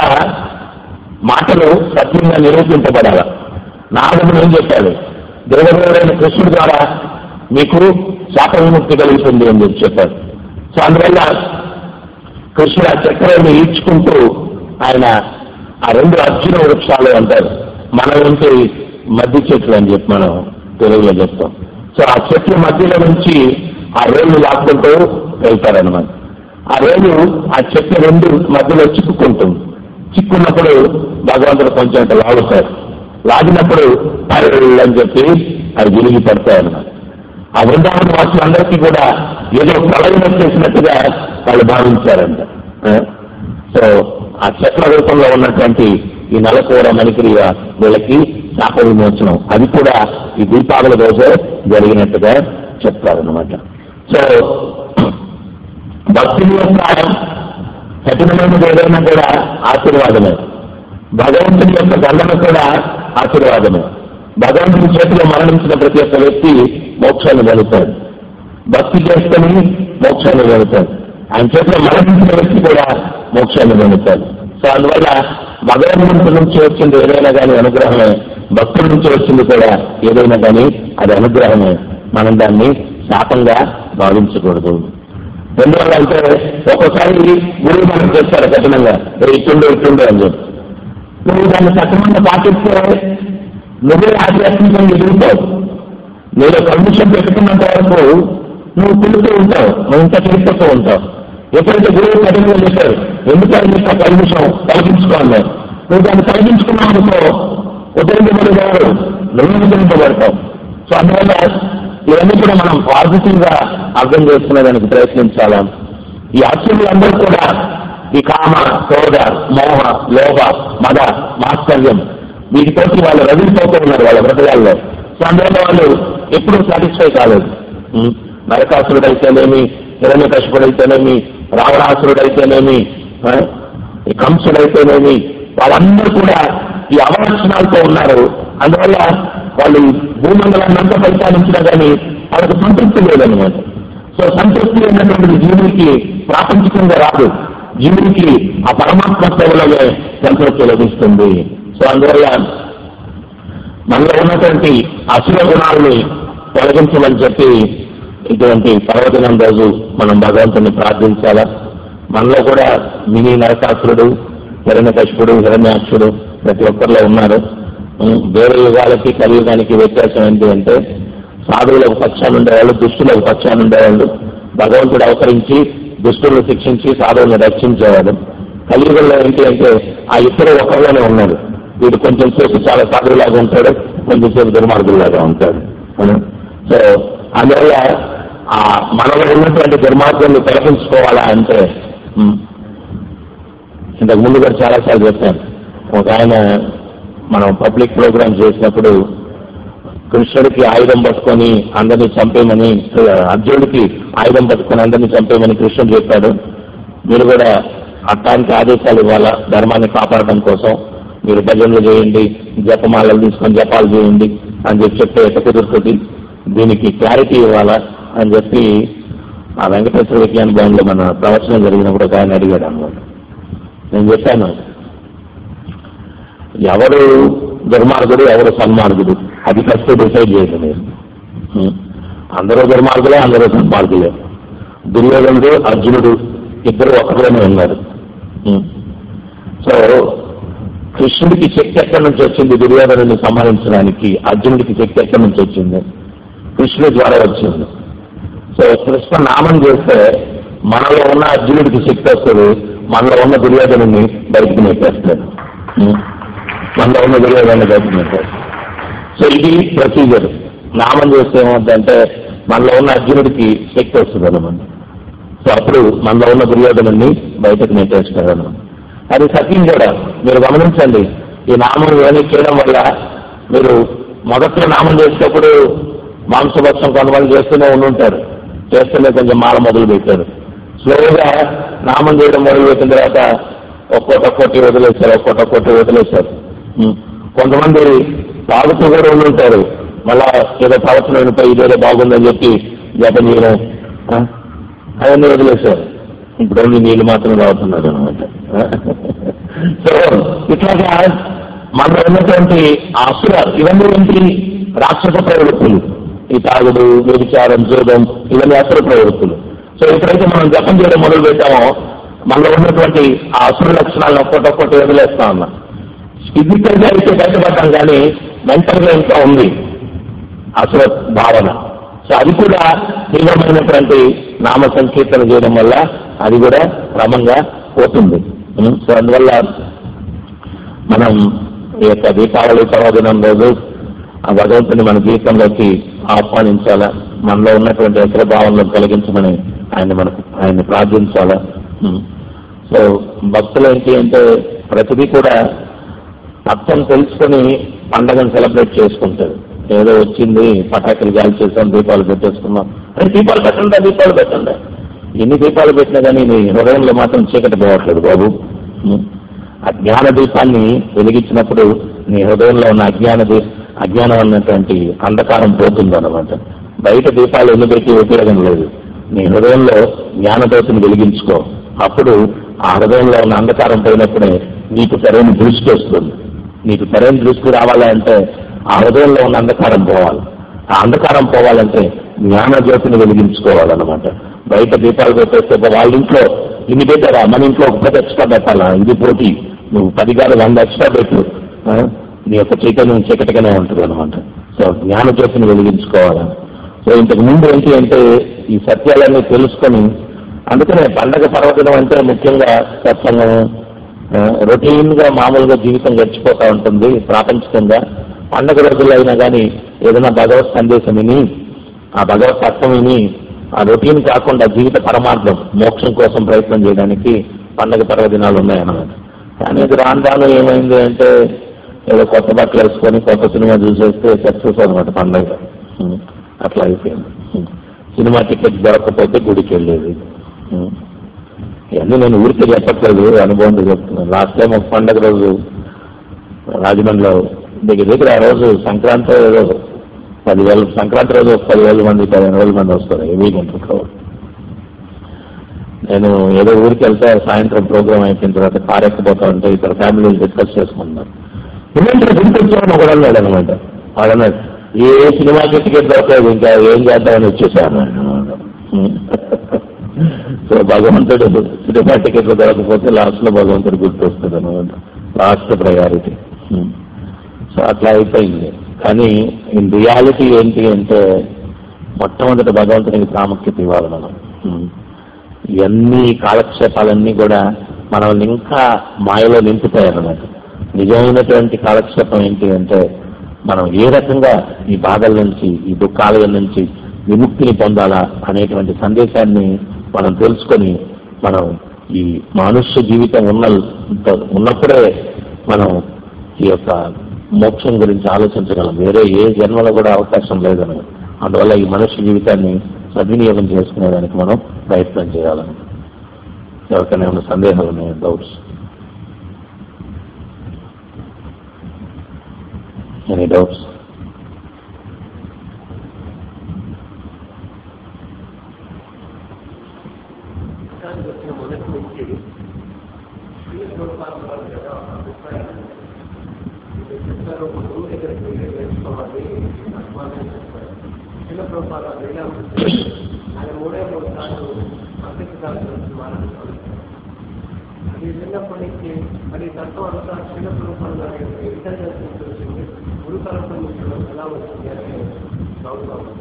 మాటలు సత్యంగా నిరూపించబడాలి నారదుడు ఏం చెప్పాడు దేవదేవుడైన కృష్ణుడి ద్వారా మీకు శాప విముక్తి కలుగుతుంది అని చెప్పి చెప్పాడు సో అందువల్ల కృష్ణుడు ఆ చక్రాన్ని ఈడ్చుకుంటూ ఆయన ఆ రెండు అర్జున వృక్షాలు అంటారు మనం ఏంటి మధ్య చెట్లు అని చెప్పి మనం తెలుగులో చెప్తాం సో ఆ చెట్ల మధ్యలో నుంచి ఆ రేణు లాక్కుంటూ వెళ్తారనమాట ఆ రేణు ఆ చెట్ల రెండు మధ్యలో చిక్కుకుంటుంది చిక్కున్నప్పుడు భగవంతుడు కొంచెం అట్లా లాగుతారు లాగినప్పుడు "అరే" అని చెప్పి అది విరిగి పడతాయన్నమాట ఆ బృందావన వాసులందరికీ కూడా ఏదో ప్రళయం వచ్చేసినట్టుగా వాళ్ళు భావించారంట ఆ? సో ఆ చెట్ల రూపంలో ఉన్నటువంటి ఈ నలకూర మణిక్రియ వీళ్ళకి శాప విమోచనం అది కూడా ఈ దీపావళి రోజే జరిగినట్టుగా చెప్తారనమాట సో భక్తుల యొక్క కఠినమైనది ఏదైనా కూడా ఆశీర్వాదమే భగవంతుని యొక్క దండన కూడా ఆశీర్వాదమే భగవంతుని చేతిలో మరణించిన ప్రతి ఒక్క వ్యక్తి మోక్షాన్ని వెళుతాడు భక్తి చేసుకుని మోక్షాన్ని వెళుతాడు ఆయన చేతిలో మరణించిన వ్యక్తి కూడా మోక్షాన్ని వెళుతాడు సో అందువల్ల భగవంతుడి నుంచి వచ్చింది ఏదైనా కానీ అనుగ్రహమే భక్తుల నుంచి వచ్చింది కూడా ఏదైనా కానీ అది అనుగ్రహమే మనం దాన్ని శాపంగా భావించకూడదు ఎందువల్ల అంటే ఒక్కోసారి గురువు మనం చేస్తారు కఠినంగా "ఏ, ఇటుండు ఇటుండు అని చెప్పి నువ్వు దాన్ని సక్రమంగా పాటిస్తే నువ్వే ఆధ్యాత్మికంగా ఎదుగుతావు నేను పర్మిషన్ పెట్టుకున్నంత వరకు నువ్వు పిలుతూ ఉంటావు నువ్వు ఇంకా పిలుస్తూ ఉంటావు ఎప్పుడైతే గురువు కఠినంగా చెప్పారు ఎందుకని మీకు ఒక నిమిషం తొలగించుకోవాలి నువ్వు దాన్ని తొలగించుకున్నావు అనుకో ఉదరించబడేవారు నువ్వు ఉదరించబడతావు సో అందువల్ల ఇవన్నీ కూడా మనం పాజిటివ్ గా అర్థం చేసుకునేదానికి ప్రయత్నించాలా ఈ ఆశ్చర్యులందరూ కూడా ఈ కామ క్రోధ మోహ లోభ మద మాత్సర్యం వీటితోటి వాళ్ళు రగిలిపోతూ ఉన్నారు వాళ్ళ హృదయాల్లో సో అందువల్ల వాళ్ళు ఎప్పుడూ సాటిస్ఫై కాలేదు ఉం. నరకాసురుడైతేనేమి హిరణ్య కశుపుడైతేనేమి రావణాసురుడైతేనేమి ఆ, ఈ కంసుడైతేనేమి వాళ్ళందరూ కూడా ఈ అవలక్షణాలతో ఉన్నారు అందువల్ల వాళ్ళు ఈ భూమండలాన్ని అంతా పరిపాలించినా కానీ వాళ్ళకి సంతృప్తి లేదన్నమాట సో సంతృప్తి అనేటువంటిది జీవునికి ప్రాపంచికంగా రాదు జీవునికి ఆ పరమాత్మ సేవలోనే సంతృప్తి లభిస్తుంది సో అందువల్ల మనలో ఉన్నటువంటి అసుర గుణాలని తొలగించమని చెప్పి ఇటువంటి పర్వదినం రోజు మనం భగవంతుని ప్రార్థించాలా మనలో కూడా మినీ నరకాసురుడు హిరణ్యకశిపుడు హిరణ్యాక్షుడు ప్రతి ఒక్కరిలో ఉన్నారు ఉం, వేరే యుగాలకి కలియుగానికి వ్యత్యాసం ఏంటి అంటే సాధువులకు పక్షాన్ని ఉండేవాళ్ళు దుష్టులకు పక్షాన్ని ఉండేవాళ్ళు భగవంతుడు అవతరించి దుష్టులను శిక్షించి సాధువులను రక్షించేవాడు కలియుగంలో ఏంటి అంటే ఆ ఇద్దరు ఒకరిలోనే ఉన్నారు వీడు కొంచెం సేపు చాలా సాధువులాగా ఉంటాడు కొంచెం సేపు దుర్మార్గులాగా ఉంటాడు అవునా? సో అందువల్ల ఆ మనలో ఉన్నటువంటి దుర్మార్గాన్ని తొలగించుకోవాలా అంటే ఉం, ఇంతకు ముందు కూడా చాలాసార్లు చెప్పాను ఒక ఆయన మనం పబ్లిక్ ప్రోగ్రామ్ చేసినప్పుడు కృష్ణుడికి ఆయుధం పట్టుకొని అందరినీ చంపేయమని అర్జునుడికి ఆయుధం పట్టుకొని అందరినీ చంపేయమని కృష్ణుడు చెప్పాడు మీరు కూడా అట్టానికి ఆదేశాలు ఇవ్వాలా ధర్మాన్ని కాపాడడం కోసం మీరు భజనలు చేయండి జపమాలలు తీసుకొని జపాలు చేయండి అని చెప్పి చెప్తే ఎట్ట కుదురుతుంది దీనికి క్లారిటీ ఇవ్వాలా అని చెప్పి ఆ వెంకటేశ్వర విజ్ఞాన భవన్లో మన ప్రవచనం జరిగినప్పుడు ఒక ఆయన అడిగాడు అన్నమాట నేను చెప్పాను ఎవరు దుర్మార్గుడు ఎవరు సన్మార్గుడు అది ఫస్ట్ డిసైడ్ చేయండి మీరు ఉం. అందరూ దుర్మార్గులే అందరూ సన్మార్గులే దుర్యోధనుడు అర్జునుడు ఇద్దరు ఒకరిలోనే ఉన్నారు ఉం. సో కృష్ణుడికి శక్తి ఎక్కడి నుంచి వచ్చింది దుర్యోధనుడిని సంహరించడానికి అర్జునుడికి శక్తి ఎక్కడి నుంచి వచ్చింది కృష్ణుడి ద్వారా వచ్చింది సో కృష్ణ నామం చేస్తే మనలో ఉన్న అర్జునుడికి శక్తి వస్తుంది మనలో ఉన్న దుర్యోధనుని బయటకు నెట్టేస్తాడు ఉం. మనలో ఉన్న దుర్యోధను బయటకు నెట్టేస్తాడు సో ఇది ప్రొసీజర్ నామం చేస్తే ఏమవుతుందంటే మనలో ఉన్న అర్జునుడికి శక్తి వస్తుంది అనమాట సో అప్పుడు మనలో ఉన్న దుర్యోధనుని బయటకు నెట్టేస్తాడు అనమాట అది సత్యం కూడా మీరు గమనించండి ఈ నామం ఇవన్నీ చేయడం వల్ల మీరు మొదట్లో నామం చేసేటప్పుడు మాంసభక్షం కొంతమంది చేస్తూనే ఉండుంటారు చేస్తూనే కొంచెం మాల మొదలు పెట్టారు స్లోగా నామం చేయడం మొదలు పెట్టిన తర్వాత ఒక్కోటి ఒక్కోటి వదిలేశారు ఒక్కోటి ఒక్కోటి వదిలేశారు ఉం. కొంతమంది తాగుతూ కూడా ఉండుంటారు మళ్ళా ఏదో ప్రవచనం వినిపోయి ఇదేదో బాగుందని చెప్పి జపం చేయడం ఆ? అవన్నీ వదిలేశారు ఇప్పుడు ఓన్లీ నీళ్ళు మాత్రం తాగుతున్నారు అనమాట సో ఇట్లాగా మనలో ఉన్నటువంటి అసుర ఇవన్నీ ఏంటి రాక్షస ప్రవృత్తులు ఈ తాగుడు వ్యభిచారం జోదం ఇవన్నీ అసుర ప్రవృత్తులు సో ఎప్పుడైతే మనం జపం చేయడం మొదలు పెట్టామో మనలో ఉన్నటువంటి ఆ అసుర లక్షణాలను ఒక్కొక్కటి వదిలేస్తా ఉన్నాం ఫిజికల్ గా అయితే బయటపడ్డాం కానీ మెంటల్ గా ఇంకా ఉంది అసుర భావన సో అది కూడా తీవ్రమైనటువంటి నామ సంకీర్తన చేయడం వల్ల అది కూడా క్రమంగా పోతుంది ఉం? సో అందువల్ల మనం ఈ యొక్క దీపావళి పర్వదినం రోజు ఆ భగవంతుని మన జీవితంలోకి ఆహ్వానించాలా మనలో ఉన్నటువంటి అసుర భావనలను తొలగించమని ఆయన మనకు ఆయన్ని ప్రార్థించాలా ఉం. సో భక్తులు ఏంటి అంటే ప్రతిదీ కూడా అర్థం తెలుసుకొని పండగను సెలబ్రేట్ చేసుకుంటారు ఏదో వచ్చింది పటాకులు గాలి చేసాం దీపాలు పెట్టేసుకున్నాం అరే దీపాలు పెట్టండి దీపాలు పెట్టండి ఎన్ని దీపాలు పెట్టినా కానీ నీ హృదయంలో మాత్రం చీకటి పోవట్లేదు బాబు ఉం. ఆ జ్ఞాన దీపాన్ని వెలిగించినప్పుడు నీ హృదయంలో ఉన్న అజ్ఞాన దీ- అజ్ఞానం అన్నటువంటి అంధకారం పోతుందన్నమాట బయట దీపాలు ఎన్ని పెట్టి ఉపయోగం లేదు నీ హృదయంలో జ్ఞానదోషను వెలిగించుకో అప్పుడు ఆ హృదయంలో ఉన్న అంధకారం పోయినప్పుడే నీకు సరైన దృష్టి వస్తుంది నీకు సరైన దృష్టి రావాలంటే ఆ హృదయంలో ఉన్న అంధకారం పోవాలి ఆ అంధకారం పోవాలంటే జ్ఞానజ్యోతిని వెలిగించుకోవాలన్నమాట బయట దీపాలు పెట్టేస్తే వాళ్ళ ఇంట్లో ఇన్ని పెట్టారా మన ఇంట్లో ఒక పది ఎక్స్ట్రా పెట్టాలా ఇది పోటీ నువ్వు పది కాదు వంద ఎక్స్ట్రా పెట్టు ఆ? నీ యొక్క చైతన్యం చీకటిగానే ఉంటుంది అనమాట సో జ్ఞానజ్యోతిని వెలిగించుకోవాలి సో ఇంతకు ముందు ఏంటి అంటే ఈ సత్యాలన్నీ తెలుసుకొని అందుకనే పండగ పర్వదినం అంటే ముఖ్యంగా సత్సంగం రొటీన్ గా మామూలుగా జీవితం గడిచిపోతూ ఉంటుంది ప్రాపంచికంగా పండగ రోజుల్లో అయినా కానీ ఏదైనా భగవత్ సందేశం విని ఆ భగవత్ తత్వం విని ఆ రొటీన్ కాకుండా జీవిత పరమార్థం మోక్షం కోసం ప్రయత్నం చేయడానికి పండగ పర్వదినాలు ఉన్నాయన్నమాట కానీ ఇది రాను రాను ఏమైంది అంటే ఏదో కొత్త బట్టలు వేసుకొని కొత్త సినిమా చూసేస్తే సక్సెస్ అనమాట పండగ ఉం. అట్లా అయిపోయింది ఉం. సినిమా టికెట్ దొరకకపోతే గుడికి వెళ్ళేది ఉం. ఇవన్నీ నేను ఊరికే చెప్పట్లేదు అనుభవంతో చెప్తున్నాను లాస్ట్ టైం ఒక పండగ రోజు రాజమండ్రిలో దగ్గర దగ్గర ఆ రోజు సంక్రాంతి ఏదో పదివేల సంక్రాంతి రోజు ఒక పదివేల మంది పదిహేను వేల మంది వస్తారు ఈ వీకెండ్ నేను ఏదో ఊరికి వెళ్తే సాయంత్రం ప్రోగ్రామ్ అయిపోయిన తర్వాత కార్ ఎక్కిపోతా ఉంటే ఇతర ఫ్యామిలీలు డిస్కస్ చేసుకుంటున్నారు ఎందుకంటే గుడికి వచ్చామని ఒకడు అన్నాడు అనమాట వాడు అన్నాడు ఏ సినిమాకి టికెట్ దొరకలేదు ఇంకా ఏం చేద్దామని వచ్చేసాను సో భగవంతుడు సినిమా టికెట్లు దొరకకపోతే లాస్ట్ లో భగవంతుడు గుర్తొస్తుంది అనమాట లాస్ట్ ప్రయారిటీ సో అట్లా అయిపోయింది కానీ ఇన్ రియాలిటీ ఏంటి అంటే మొట్టమొదటి భగవంతునికి ప్రాముఖ్యత ఇవ్వాలి మనం ఉమ్. ఇవన్నీ కాలక్షేపాలన్నీ కూడా మనల్ని ఇంకా మాయలో నింపుతాయి అన్నమాట నిజమైనటువంటి కాలక్షేపం ఏంటి అంటే మనం ఏ రకంగా ఈ బాధల నుంచి ఈ దుఃఖాల నుంచి విముక్తిని పొందాలా అనేటువంటి సందేశాన్ని మనం తెలుసుకొని మనం ఈ మనుష్య జీవితం ఉన్న ఉన్నప్పుడే మనం ఈ యొక్క మోక్షం గురించి ఆలోచించగలం వేరే ఏ జన్మలో కూడా అవకాశం లేదని అందువల్ల ఈ మనుష్య జీవితాన్ని సద్వినియోగం చేసుకునేదానికి మనం ప్రయత్నం చేయాలని ఎవరికైనా ఏమైనా సందేహాలు ఉన్నాయా డౌట్స్ ఎనీ డౌట్స్ దానికి వచ్చిన మొదటి నుంచి శ్రీ ప్రోత్సాహం కదా అభిప్రాయం ఇది చెప్తారు ఒక గురువు దగ్గరికి వెళ్ళి నేర్చుకోవాలి అభిమానం చెప్తారు చిన్న ప్రోత్సాహం వెళ్ళాం ఆయన మూడే మూడు సార్లు అంబేద్కర్ గురించి మాట్లాడుతారు అది చిన్నప్పటి నుంచి మరి తత్వం అంతా చిన్న ప్రోత్సాహం ఇంటెలిజెన్స్ నుంచి వచ్చింది గురు పరంపర నుంచి ఎలా వచ్చింది అని డౌట్గా ఉంది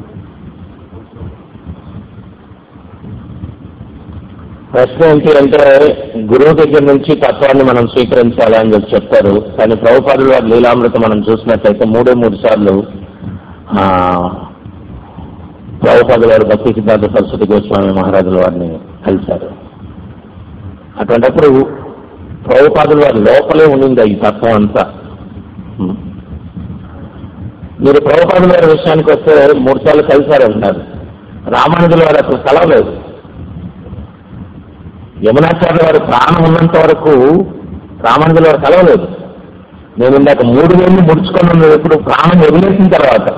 ప్రశ్న ఏంటి అంటే గురువు దగ్గర నుంచి తత్వాన్ని మనం స్వీకరించాలి అని చెప్పి చెప్తారు కానీ ప్రభుపాదులు వారి లీలామృతం మనం చూసినట్లయితే మూడే మూడు సార్లు ఆ, ప్రభుపాదుల వారు భక్తి సిద్ధార్థ సరస్వతి గోస్వామి మహారాజుల వారిని కలిశారు అటువంటిప్పుడు ప్రభుపాదుల వారి లోపలే ఉండింది ఈ తత్వం అంతా ఉం. మీరు ప్రభుపాదుల వారి విషయానికి వస్తే మూడు సార్లు కలిశారంటారు రామానుజుల వారు అసలు కలవలేదు యమునాచార్య వారు ప్రాణం ఉన్నంత వరకు రామానుజుల వారు కలవలేదు నేను ఇందాక మూడు వేలు ముడుచుకొని ఉన్నది ఎప్పుడు ప్రాణం వదిలేసిన తర్వాత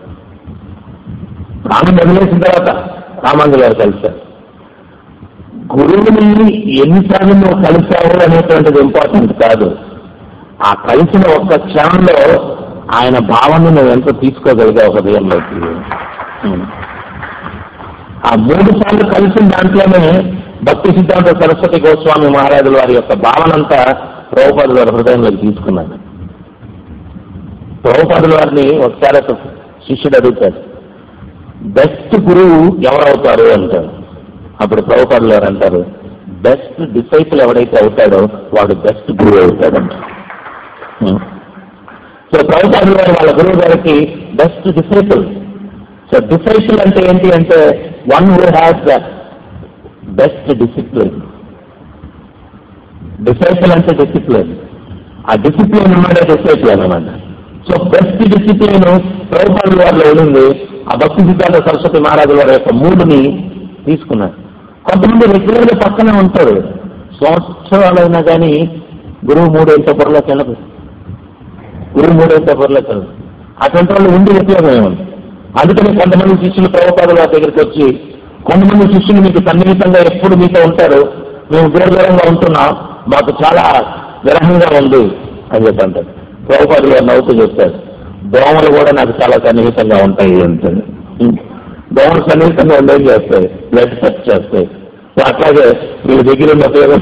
ప్రాణం వదిలేసిన తర్వాత రామానుజుల వారు కలిశారు గురువుని ఎన్నిసార్లు నువ్వు కలిశావు అనేటువంటిది ఇంపార్టెంట్ కాదు ఆ కలిసిన ఒక్క క్షణంలో ఆయన భావాన్ని నువ్వు ఎంత తీసుకోగలిగావు హృదయంలోకి ఉం. ఆ మూడు సార్లు కలిసిన దాంట్లోనే భక్తి సిద్ధాంత సరస్వతి గోస్వామి మహారాజుల వారి యొక్క భావనంతా ప్రభుపాదుల వారి హృదయంలోకి తీసుకున్నాడు ప్రభుపాదుల వారిని ఒకసారి ఒక శిష్యుడు అడుగుతాడు బెస్ట్ గురువు ఎవరవుతారు అంటారు అప్పుడు ప్రభుపాదుల వారు అంటారు బెస్ట్ డిసైపుల్ ఎవడైతే అవుతాడో వాడు బెస్ట్ గురువు అవుతాడంట Hmm. సో ప్రభుపాదుల వారు వాళ్ళ గురువు గారికి బెస్ట్ డిసైపుల్ సో డిసైపుల్ అంటే ఏంటి అంటే one who has the best discipline disciple అంటే డిసిప్లిన్ ఆ డిసిప్లిన్ ఉన్నదే డిసైపుల్ అనమాట సో బెస్ట్ డిసిప్లిన్ ప్రభుపాదుల వారిలో ఉండింది ఆ భక్తి సిద్ధాంత సరస్వతి మహారాజు వారి యొక్క మూడుని తీసుకున్నారు కొంతమంది రెగ్యులర్ గా పక్కనే ఉంటారు సంవత్సరాలైనా కానీ గురువు మూడు ఎంత పొరలోకి వెళ్ళదు గురువు మూడు ఎంత పొరలోకి వెళ్ళదు అటువంటి వాళ్ళు ఉండి ఉపయోగం ఏముంది అందుకని కొంతమంది శిష్యులు ప్రభుపాదుల వారి దగ్గరికి వచ్చి కొంతమంది శిష్యులు మీకు సన్నిహితంగా ఎప్పుడు మీతో ఉంటారు మేము దూర దూరంగా ఉంటున్నాం మాకు చాలా విరహంగా ఉంది అని చెప్పి అంటారు ప్రభుపాదులు గారు నవ్వుతూ చెప్తారు దోమలు కూడా నాకు చాలా సన్నిహితంగా ఉంటాయి అంటారు దోమలు సన్నిహితంగా ఉండేం చేస్తాయి బ్లడ్ టెస్ట్ చేస్తాయి సో అట్లాగే వీళ్ళ దగ్గర ఉన్న ఉపయోగం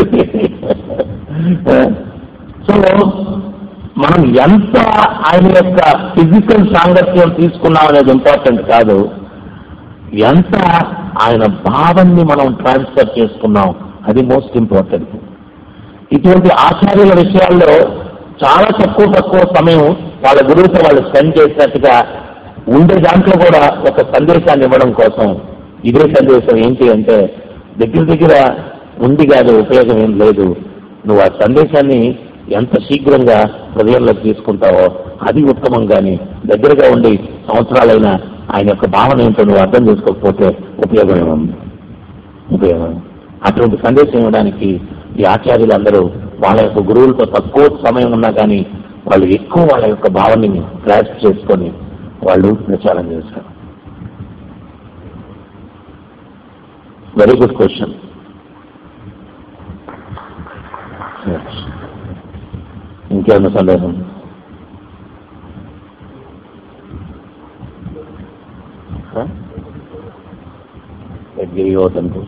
సో మనం ఎంత ఆయన యొక్క ఫిజికల్ సాంగత్యం తీసుకున్నాం అనేది ఇంపార్టెంట్ కాదు ఎంత ఆయన భావాన్ని మనం ట్రాన్స్ఫర్ చేసుకున్నాం అది మోస్ట్ ఇంపార్టెంట్ ఇటువంటి ఆచార్యుల విషయాల్లో చాలా తక్కువ తక్కువ సమయం వాళ్ళ గురువుతో వాళ్ళు స్పెండ్ చేసినట్టుగా ఉండే దాంట్లో కూడా ఒక సందేశాన్ని ఇవ్వడం కోసం ఇదే సందేశం ఏంటి అంటే దగ్గర దగ్గర ఉంది కాదు ఉపయోగం ఏం లేదు నువ్వు ఆ సందేశాన్ని ఎంత శీఘ్రంగా హృదయంలోకి తీసుకుంటావో అది ఉత్తమం కానీ దగ్గరగా ఉండి సంవత్సరాలైనా ఆయన యొక్క భావన ఏంటో నువ్వు అర్థం చేసుకోకపోతే ఉపయోగం ఏముంది ఉపయోగం అటువంటి సందేశం ఇవ్వడానికి ఈ ఆచార్యులందరూ వాళ్ళ యొక్క గురువులతో తక్కువ సమయం ఉన్నా కానీ వాళ్ళు ఎక్కువ వాళ్ళ యొక్క భావనని గ్రాస్ చేసుకొని వాళ్ళు ప్రచారం చేశారు వెరీ గుడ్ క్వశ్చన్ ఇంకేమైనా సందేహం గిరిగోవర్ధన్ పూజ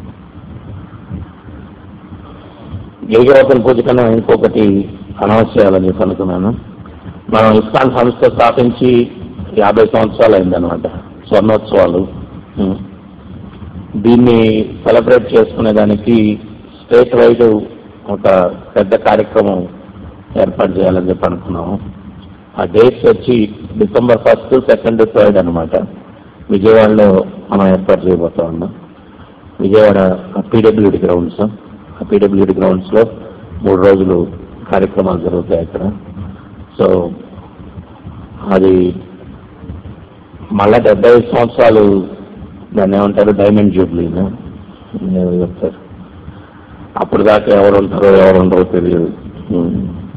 గిరిగోవర్ధన్ పూజ కన్నా ఇంకొకటి అనౌన్స్ చేయాలని చెప్పి అనుకున్నాను మనం ఇస్కాన్ సంస్థ స్థాపించి యాభై సంవత్సరాలు అయిందనమాట స్వర్ణోత్సవాలు ఉం. దీన్ని సెలబ్రేట్ చేసుకునే దానికి స్టేట్ వైడ్ ఒక పెద్ద కార్యక్రమం ఏర్పాటు చేయాలని చెప్పి అనుకున్నాము ఆ డేట్స్ వచ్చి డిసెంబర్ ఫస్ట్ సెకండ్ థర్డ్ అనమాట విజయవాడలో మనం ఏర్పాటు చేయబోతా ఉన్నాం విజయవాడ పీడబ్ల్యూడి గ్రౌండ్స్ ఆ పీడబ్ల్యూడి గ్రౌండ్స్లో మూడు రోజులు కార్యక్రమాలు జరుగుతాయి అక్కడ సో అది మళ్ళా డెబ్బై ఐదు సంవత్సరాలు దాన్ని ఏమంటారు డైమండ్ జూబ్లీనా ఏదో చెప్తారు అప్పుడు దాకా ఎవరు ఉంటారో ఎవరు ఉండరో తెలియదు ఉం.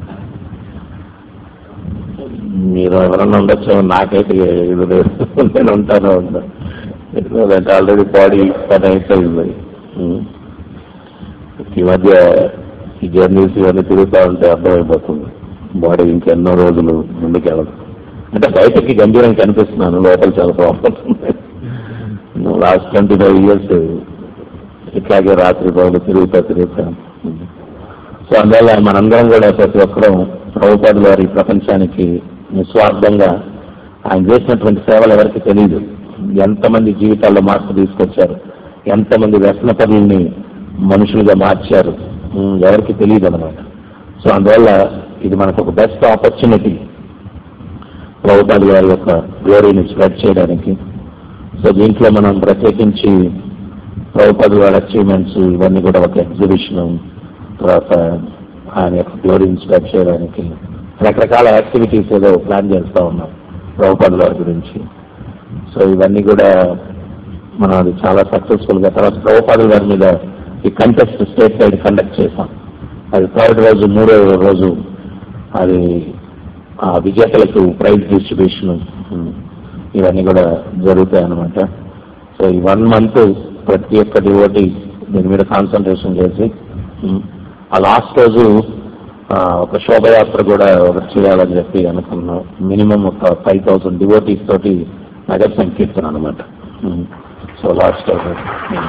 మీరు ఎవరన్నా ఉండొచ్చు నాకైతే ఇది లేదు నేను ఉంటాను ఉంటాను ఎందుకంటే ఆల్రెడీ బాడీ పని అయిపోయింది ఉం. ఈ మధ్య ఈ జర్నీస్ ఇవన్నీ తిరుగుతూ ఉంటే అర్థమైపోతుంది బాడీ ఇంకెన్నో రోజులు ముందుకెళ్ళదు అంటే బయటకి గంభీరంగా కనిపిస్తున్నాను లోపల చాలా ప్రాబ్లమ్స్ ఉన్నాయి లాస్ట్ ట్వంటీ ఫైవ్ ఇయర్స్ ఇట్లాగే రాత్రి పగలు తిరుగుతా తిరుగుతా సో అందువల్ల మనందరం కూడా ప్రతి ఒక్కరూ ప్రభుపాదులు వారి ప్రపంచానికి నిస్వార్థంగా ఆయన చేసినటువంటి సేవలు ఎవరికి తెలియదు ఎంతమంది జీవితాల్లో మార్పు తీసుకొచ్చారు ఎంతమంది వ్యసన పనుల్ని మనుషులుగా మార్చారు ఉమ్, ఎవరికి తెలియదు అనమాట సో అందువల్ల ఇది మనకు ఒక బెస్ట్ ఆపర్చునిటీ ప్రభుపాదుల వారి యొక్క గ్లోరీని స్ప్రెడ్ చేయడానికి సో దీంట్లో మనం ప్రత్యేకించి ప్రభుపాదుల వారి అచీవ్మెంట్స్ ఇవన్నీ కూడా ఒక ఎగ్జిబిషన్ తర్వాత ఆయన యొక్క గ్లోరీని స్ప్రెడ్ చేయడానికి రకరకాల యాక్టివిటీస్ ఏదో ప్లాన్ చేస్తూ ఉన్నాం ప్రభుపాదుల వారి గురించి సో ఇవన్నీ కూడా మనం అది చాలా సక్సెస్ఫుల్ గా తర్వాత ప్రభుపాదుల గారి మీద ఈ కంటెస్ట్ స్టేట్ సైడ్ కండక్ట్ చేశాం అది థర్డ్ రోజు మూడో రోజు అది ఆ విజేతలకు ప్రైజ్ డిస్ట్రిబ్యూషన్ ఇవన్నీ కూడా జరుగుతాయి అన్నమాట సో ఈ వన్ మంత్ ప్రతి ఒక్క డివోటీ దీని మీద కాన్సన్ట్రేషన్ చేసి ఉమ్, ఆ లాస్ట్ రోజు ఆ, ఒక శోభయాత్ర కూడా ఒకటి చేయాలని చెప్పి అనుకున్నాం మినిమం ఒక ఫైవ్ థౌసండ్ డివోటీస్ తోటి నగర్ సంకీర్తన అనమాట సో లాస్ట్ రోజు ఉమ్.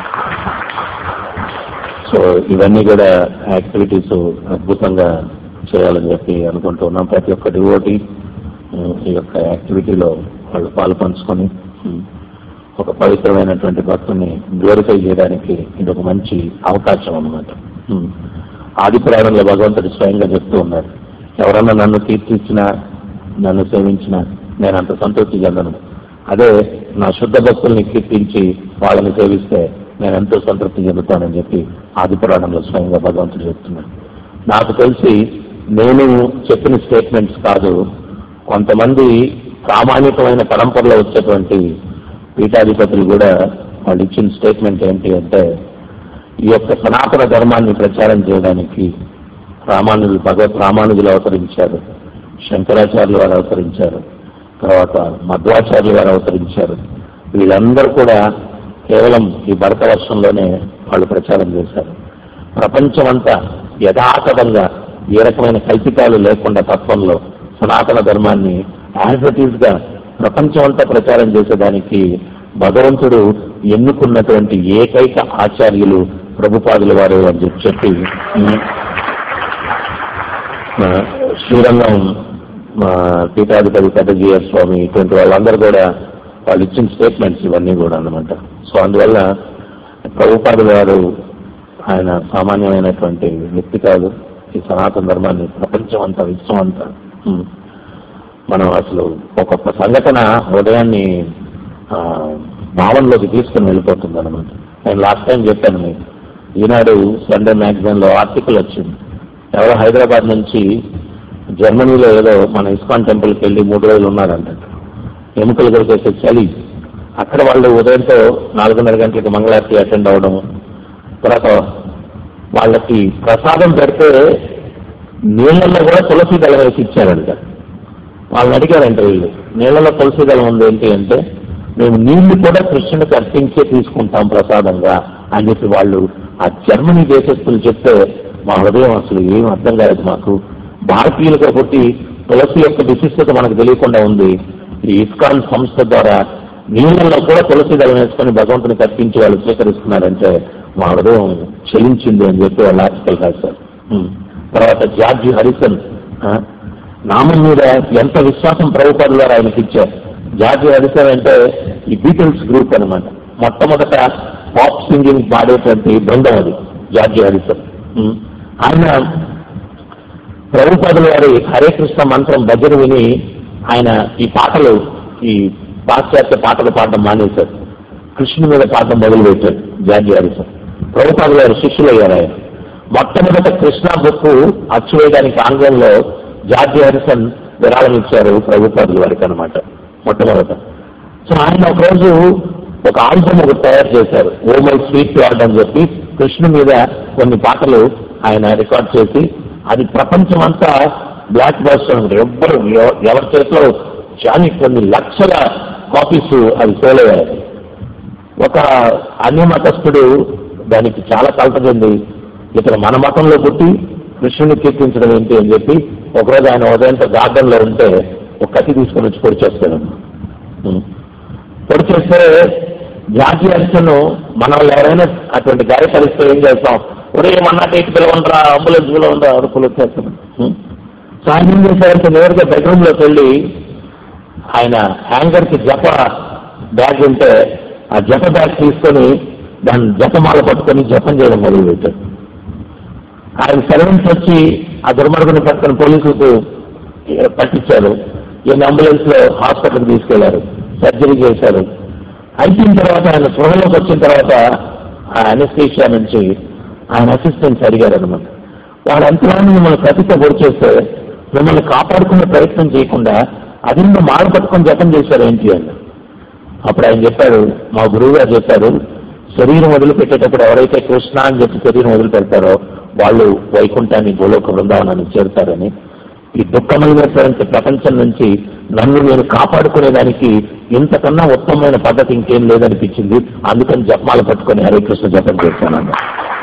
సో ఇవన్నీ కూడా యాక్టివిటీస్ అద్భుతంగా చేయాలని చెప్పి అనుకుంటున్నాం ప్రతి ఒక్క డివోటీ ఈ యొక్క యాక్టివిటీలో వాళ్ళు పాలు పంచుకొని ఉమ్, ఒక పవిత్రమైనటువంటి భక్తుని గ్లోరిఫై చేయడానికి ఇది ఒక మంచి అవకాశం అన్నమాట ఉమ్. ఆది పురాణంలో భగవంతుడు స్వయంగా చెప్తూ ఉన్నారు ఎవరన్నా నన్ను కీర్తించినా నన్ను సేవించినా నేను అంత సంతృప్తి చెందను అదే నా శుద్ధ భక్తుల్ని కీర్తించి వాళ్ళని సేవిస్తే నేను ఎంతో సంతృప్తి చెందుతానని చెప్పి ఆది పురాణంలో స్వయంగా భగవంతుడు చెప్తున్నాడు నాకు తెలిసి నేను చెప్పిన స్టేట్మెంట్స్ కాదు కొంతమంది ప్రామాణికమైన పరంపరలో వచ్చేటువంటి పీఠాధిపతులు కూడా వాళ్ళు ఇచ్చిన స్టేట్మెంట్ ఏంటి అంటే ఈ యొక్క సనాతన ధర్మాన్ని ప్రచారం చేయడానికి రామానుజులు భగవత్ రామానుజులు అవతరించారు శంకరాచార్యులు వారు అవతరించారు తర్వాత మధ్వాచార్యులు వారు అవతరించారు వీళ్ళందరూ కూడా కేవలం ఈ భరత వర్షంలోనే వాళ్ళు ప్రచారం చేశారు ప్రపంచమంతా యథాతథంగా ఏ రకమైన కల్పితాలు లేకుండా తత్వంలో సనాతన ధర్మాన్ని యాజ్ ఇట్ ఈస్ గా ప్రపంచం అంతా ప్రచారం చేసేదానికి భగవంతుడు ఎన్నుకున్నటువంటి ఏకైక ఆచార్యులు ప్రభుపాదుల వారు అని చెప్పి చెప్పి ఉమ్, ఆ, శ్రీరంగం ఆ, పీఠాధిపతి పెద్దజీయ స్వామి ఇటువంటి వాళ్ళందరూ కూడా వాళ్ళు ఇచ్చిన స్టేట్మెంట్స్ ఇవన్నీ కూడా అన్నమాట సో అందువల్ల ప్రభుపాదు గారు ఆయన సామాన్యమైనటువంటి వ్యక్తి కాదు ఈ సనాతన ధర్మాన్ని ప్రపంచం అంతా విశ్వం అంతా ఉమ్, మనం అసలు ఒక్కొక్క సంఘటన హృదయాన్ని ఆ, భావనలోకి తీసుకుని వెళ్ళిపోతుంది అనమాట నేను లాస్ట్ టైం చెప్పాను మీకు ఈనాడు సండే మ్యాగజైన్ లో ఆర్టికల్ వచ్చింది ఎవరో హైదరాబాద్ నుంచి జర్మనీలో ఏదో మన ఇస్కాన్ టెంపుల్కి వెళ్ళి మూడు రోజులు ఉన్నారంట ఎముకలు కొరికేసే చలి అక్కడ వాళ్ళు ఉదయంతో నాలుగున్నర గంటలకు మంగళారతి అటెండ్ అవ్వడం తర్వాత వాళ్ళకి ప్రసాదం పెడితే నీళ్ళల్లో కూడా తులసి దళం వేసి ఇచ్చారంట వాళ్ళని అడిగారంట వీళ్ళు నీళ్ళలో తులసి దళం ఉంది ఏంటి అంటే మేము నీళ్లు కూడా కృష్ణునికి అర్పించే తీసుకుంటాం ప్రసాదంగా అని చెప్పి వాళ్ళు ఆ జర్మనీ దేశస్తులు చెప్తే మా హృదయం అసలు ఏం అర్థం కాలేదు మాకు భారతీయులు కాబట్టి తులసి యొక్క విశిష్టత మనకు తెలియకుండా ఉంది ఈ ఇస్కాన్ సంస్థ ద్వారా నీళ్ళల్లో కూడా తులసి దళం వేసుకొని భగవంతుని అర్పించి వాళ్ళు స్వీకరిస్తున్నారంటే మా హృదయం చెలించింది అని చెప్పి వాళ్ళు ఆర్టికల్ రాశారు ఉం. తర్వాత జార్జి హరిసన్ ఆ, నామం మీద ఎంత విశ్వాసం ప్రభుత్వాల ద్వారా ఆయనకి ఇచ్చారు జార్జి హరిసన్ అంటే ఈ బీటిల్స్ గ్రూప్ అన్నమాట మొట్టమొదట పాప్ సింగింగ్ పాడేటువంటి బృందం అది జార్జి హరిసన్ ఉం. ఆయన ప్రభుపాదుల వారి హరే కృష్ణ మంత్రం దగ్గర విని ఆయన ఈ పాటలు ఈ పాశ్చాత్య పాటలు పాడడం మానేశారు కృష్ణుని మీద పాడడం మొదలు పెట్టారు జార్జి హరిసన్ ప్రభుపాదుల వారి శిష్యులు అయ్యారు ఆయన మొట్టమొదట కృష్ణ బుక్ అచ్చు వేయడానికి ఆంగ్లంలో జార్జి హరిసన్ విరాళం ఇచ్చారు ప్రభుపాదుల వారికి అనమాట మొట్టమొదట సో ఆయన ఒకరోజు ఒక ఆల్బమ్ ఒకటి తయారు చేశారు ఓ మై స్వీట్ లార్డ్ అని చెప్పి కృష్ణు మీద కొన్ని పాటలు ఆయన రికార్డ్ చేసి అది ప్రపంచమంతా బ్లాక్ బస్టర్ ఎవ్వరు ఎవ- ఎవరి చేతిలో జాని కొన్ని లక్షల కాపీస్ అవి సేల్ అయ్యాయి ఒక అన్య మతస్థుడు దానికి చాలా కలత చెంది ఇతను మన మతంలో పుట్టి కృష్ణుని కీర్తించడం ఏంటి అని చెప్పి ఒకరోజు ఆయన ఉదయంతో గార్డెన్ లో ఉంటే ఒక కత్తి తీసుకొని వచ్చి పొడి చేస్తాడు పొడి చేస్తే జాతి అర్చను మన వాళ్ళు ఎవరైనా అటువంటి గాయ పరిస్థితి ఏం చేస్తాం ఒరే మన్నాటి ఇటు పిలవండ్రా అంబులెన్స్ పిలవండ్రా అరుపులు వచ్చేస్తాం సో ఆయన ఏం చేశారంటే నేరుగా బెడ్రూమ్ లోకి వెళ్ళి ఆయన హ్యాంగర్ కి జప బ్యాగ్ ఉంటే ఆ జప బ్యాగ్ తీసుకొని దాన్ని జపమాల పట్టుకొని జపం చేయడం మొదలు పెట్టారు ఆయన సర్వెంట్స్ వచ్చి ఆ దుర్మార్గుని పట్టుకొని పోలీసులకు పట్టించారు ఈయన అంబులెన్స్ లో హాస్పిటల్కి తీసుకెళ్లారు సర్జరీ చేశారు అయిపోయిన తర్వాత ఆయన స్పృహలోకి వచ్చిన తర్వాత ఆ అనస్థీషియా నుంచి ఆయన అసిస్టెంట్స్ అడిగారు అనమాట వాళ్ళ అంతరాన్ని మిమ్మల్ని కతితో పొడి చేస్తే మిమ్మల్ని కాపాడుకునే ప్రయత్నం చేయకుండా అది నువ్వు మాల పట్టుకొని జపం చేశారు ఏంటి అని అప్పుడు ఆయన చెప్పారు మా గురువు గారు చెప్పారు శరీరం వదిలిపెట్టేటప్పుడు ఎవరైతే కృష్ణ అని చెప్పి శరీరం వదిలిపెడతారో వాళ్ళు వైకుంఠాన్ని గోలోక బృందావనాన్ని చేరుతారని ఈ దుఃఖమైనటువంటి ప్రపంచం నుంచి నన్ను నేను కాపాడుకునేదానికి ఇంతకన్నా ఉత్తమమైన పద్ధతి ఇంకేం లేదనిపించింది అందుకని జపమాల పట్టుకొని హరే కృష్ణ జపం చేశాను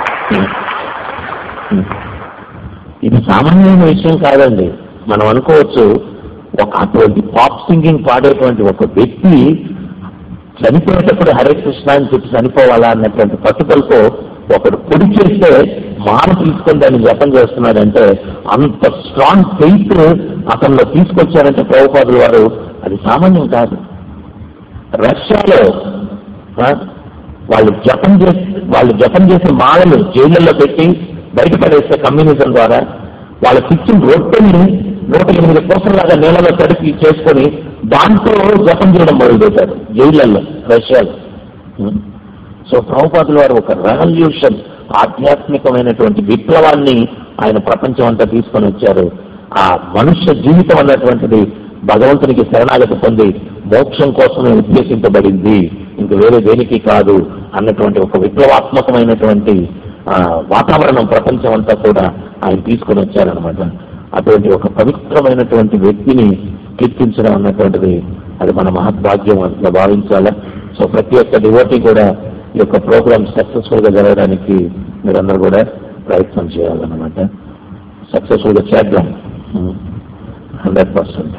ఇది సామాన్యమైన విషయం కాదండి మనం అనుకోవచ్చు ఒక అటువంటి పాప్ సింగింగ్ పాడేటువంటి ఒక వ్యక్తి చనిపోయేటప్పుడు హరే కృష్ణ అని చెప్పి చనిపోవాలా అన్నటువంటి పట్టుదలతో ఒకడు పొడి చేస్తే మాల తీసుకొని దాన్ని జపం చేస్తున్నాడంటే అంత స్ట్రాంగ్ ఫెయిత్ అతనిలో తీసుకొచ్చారంటే ప్రభుపాదుల వారు అది సామాన్యం కాదు రష్యాలో ఆ, వాళ్ళు జపం చేసి వాళ్ళు జపం చేసే మాలలు జైళ్ళల్లో పెట్టి బయటపడేసే కమ్యూనిజం ద్వారా వాళ్ళకి ఇచ్చిన రొట్టెని నూట ఎనిమిది కోసంలాగా నీళ్ళలో తడిపి చేసుకొని దాంతో జపం చేయడం మొదలుపెట్టారు జైళ్ళల్లో రష్యాలో ఉం. సో ప్రభుపాదుల వారు ఒక రెవల్యూషన్ ఆధ్యాత్మికమైనటువంటి విప్లవాన్ని ఆయన ప్రపంచం అంతా తీసుకొని వచ్చారు ఆ మనుష్య జీవితం అన్నటువంటిది భగవంతునికి శరణాగతి పొంది మోక్షం కోసమే ఉద్దేశించబడింది ఇంక వేరే దేనికి కాదు అన్నటువంటి ఒక విప్లవాత్మకమైనటువంటి ఆ, వాతావరణం ప్రపంచం అంతా కూడా ఆయన తీసుకొని వచ్చారనమాట అటువంటి ఒక పవిత్రమైనటువంటి వ్యక్తిని కీర్తించడం అన్నటువంటిది అది మన మహద్భాగ్యం అట్లా భావించాలా సో ప్రతి ఒక్క డివోటీ కూడా ఈ యొక్క ప్రోగ్రామ్ సక్సెస్ఫుల్ గా జరగడానికి మీరందరూ కూడా ప్రయత్నం చేయాలన్నమాట సక్సెస్ఫుల్ గా చేద్దాం హండ్రెడ్ పర్సెంట్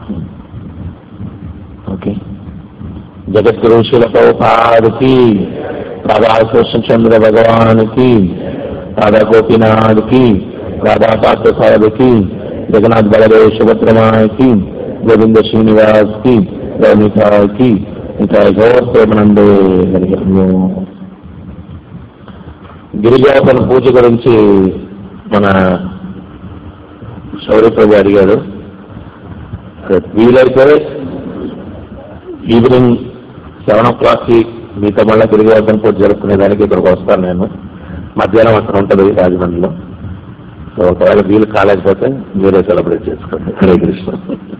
ఓకే జగద్గురు శిల ప్రభుపాదికి రాధా కృష్ణచంద్ర భగవానికి రాధా గోపీనాథ్కి రాధా పార్థ సారథికి జగన్నాథ్ బలదేవ్ సుభద్రమాయకి గోవింద శ్రీనివాస్ కి రౌనికాకి ఇంకా గౌరవ ప్రేమనందు జరిగాము గిరిజాపన పూజ గురించి మన శౌర్యప్రభు అడిగారు అదే వీలైతే ఈవినింగ్ సెవెన్ ఓ క్లాక్కి మీతో మళ్ళీ గిరిజాపన పూజ జరుపుకునే దానికి ఇక్కడికి వస్తాను నేను మధ్యాహ్నం అక్కడ ఉంటుంది రాజమండ్రిలో సో ఒకవేళ వీలు కాలేకపోతే మీరే సెలబ్రేట్ చేసుకోండి హరే కృష్ణ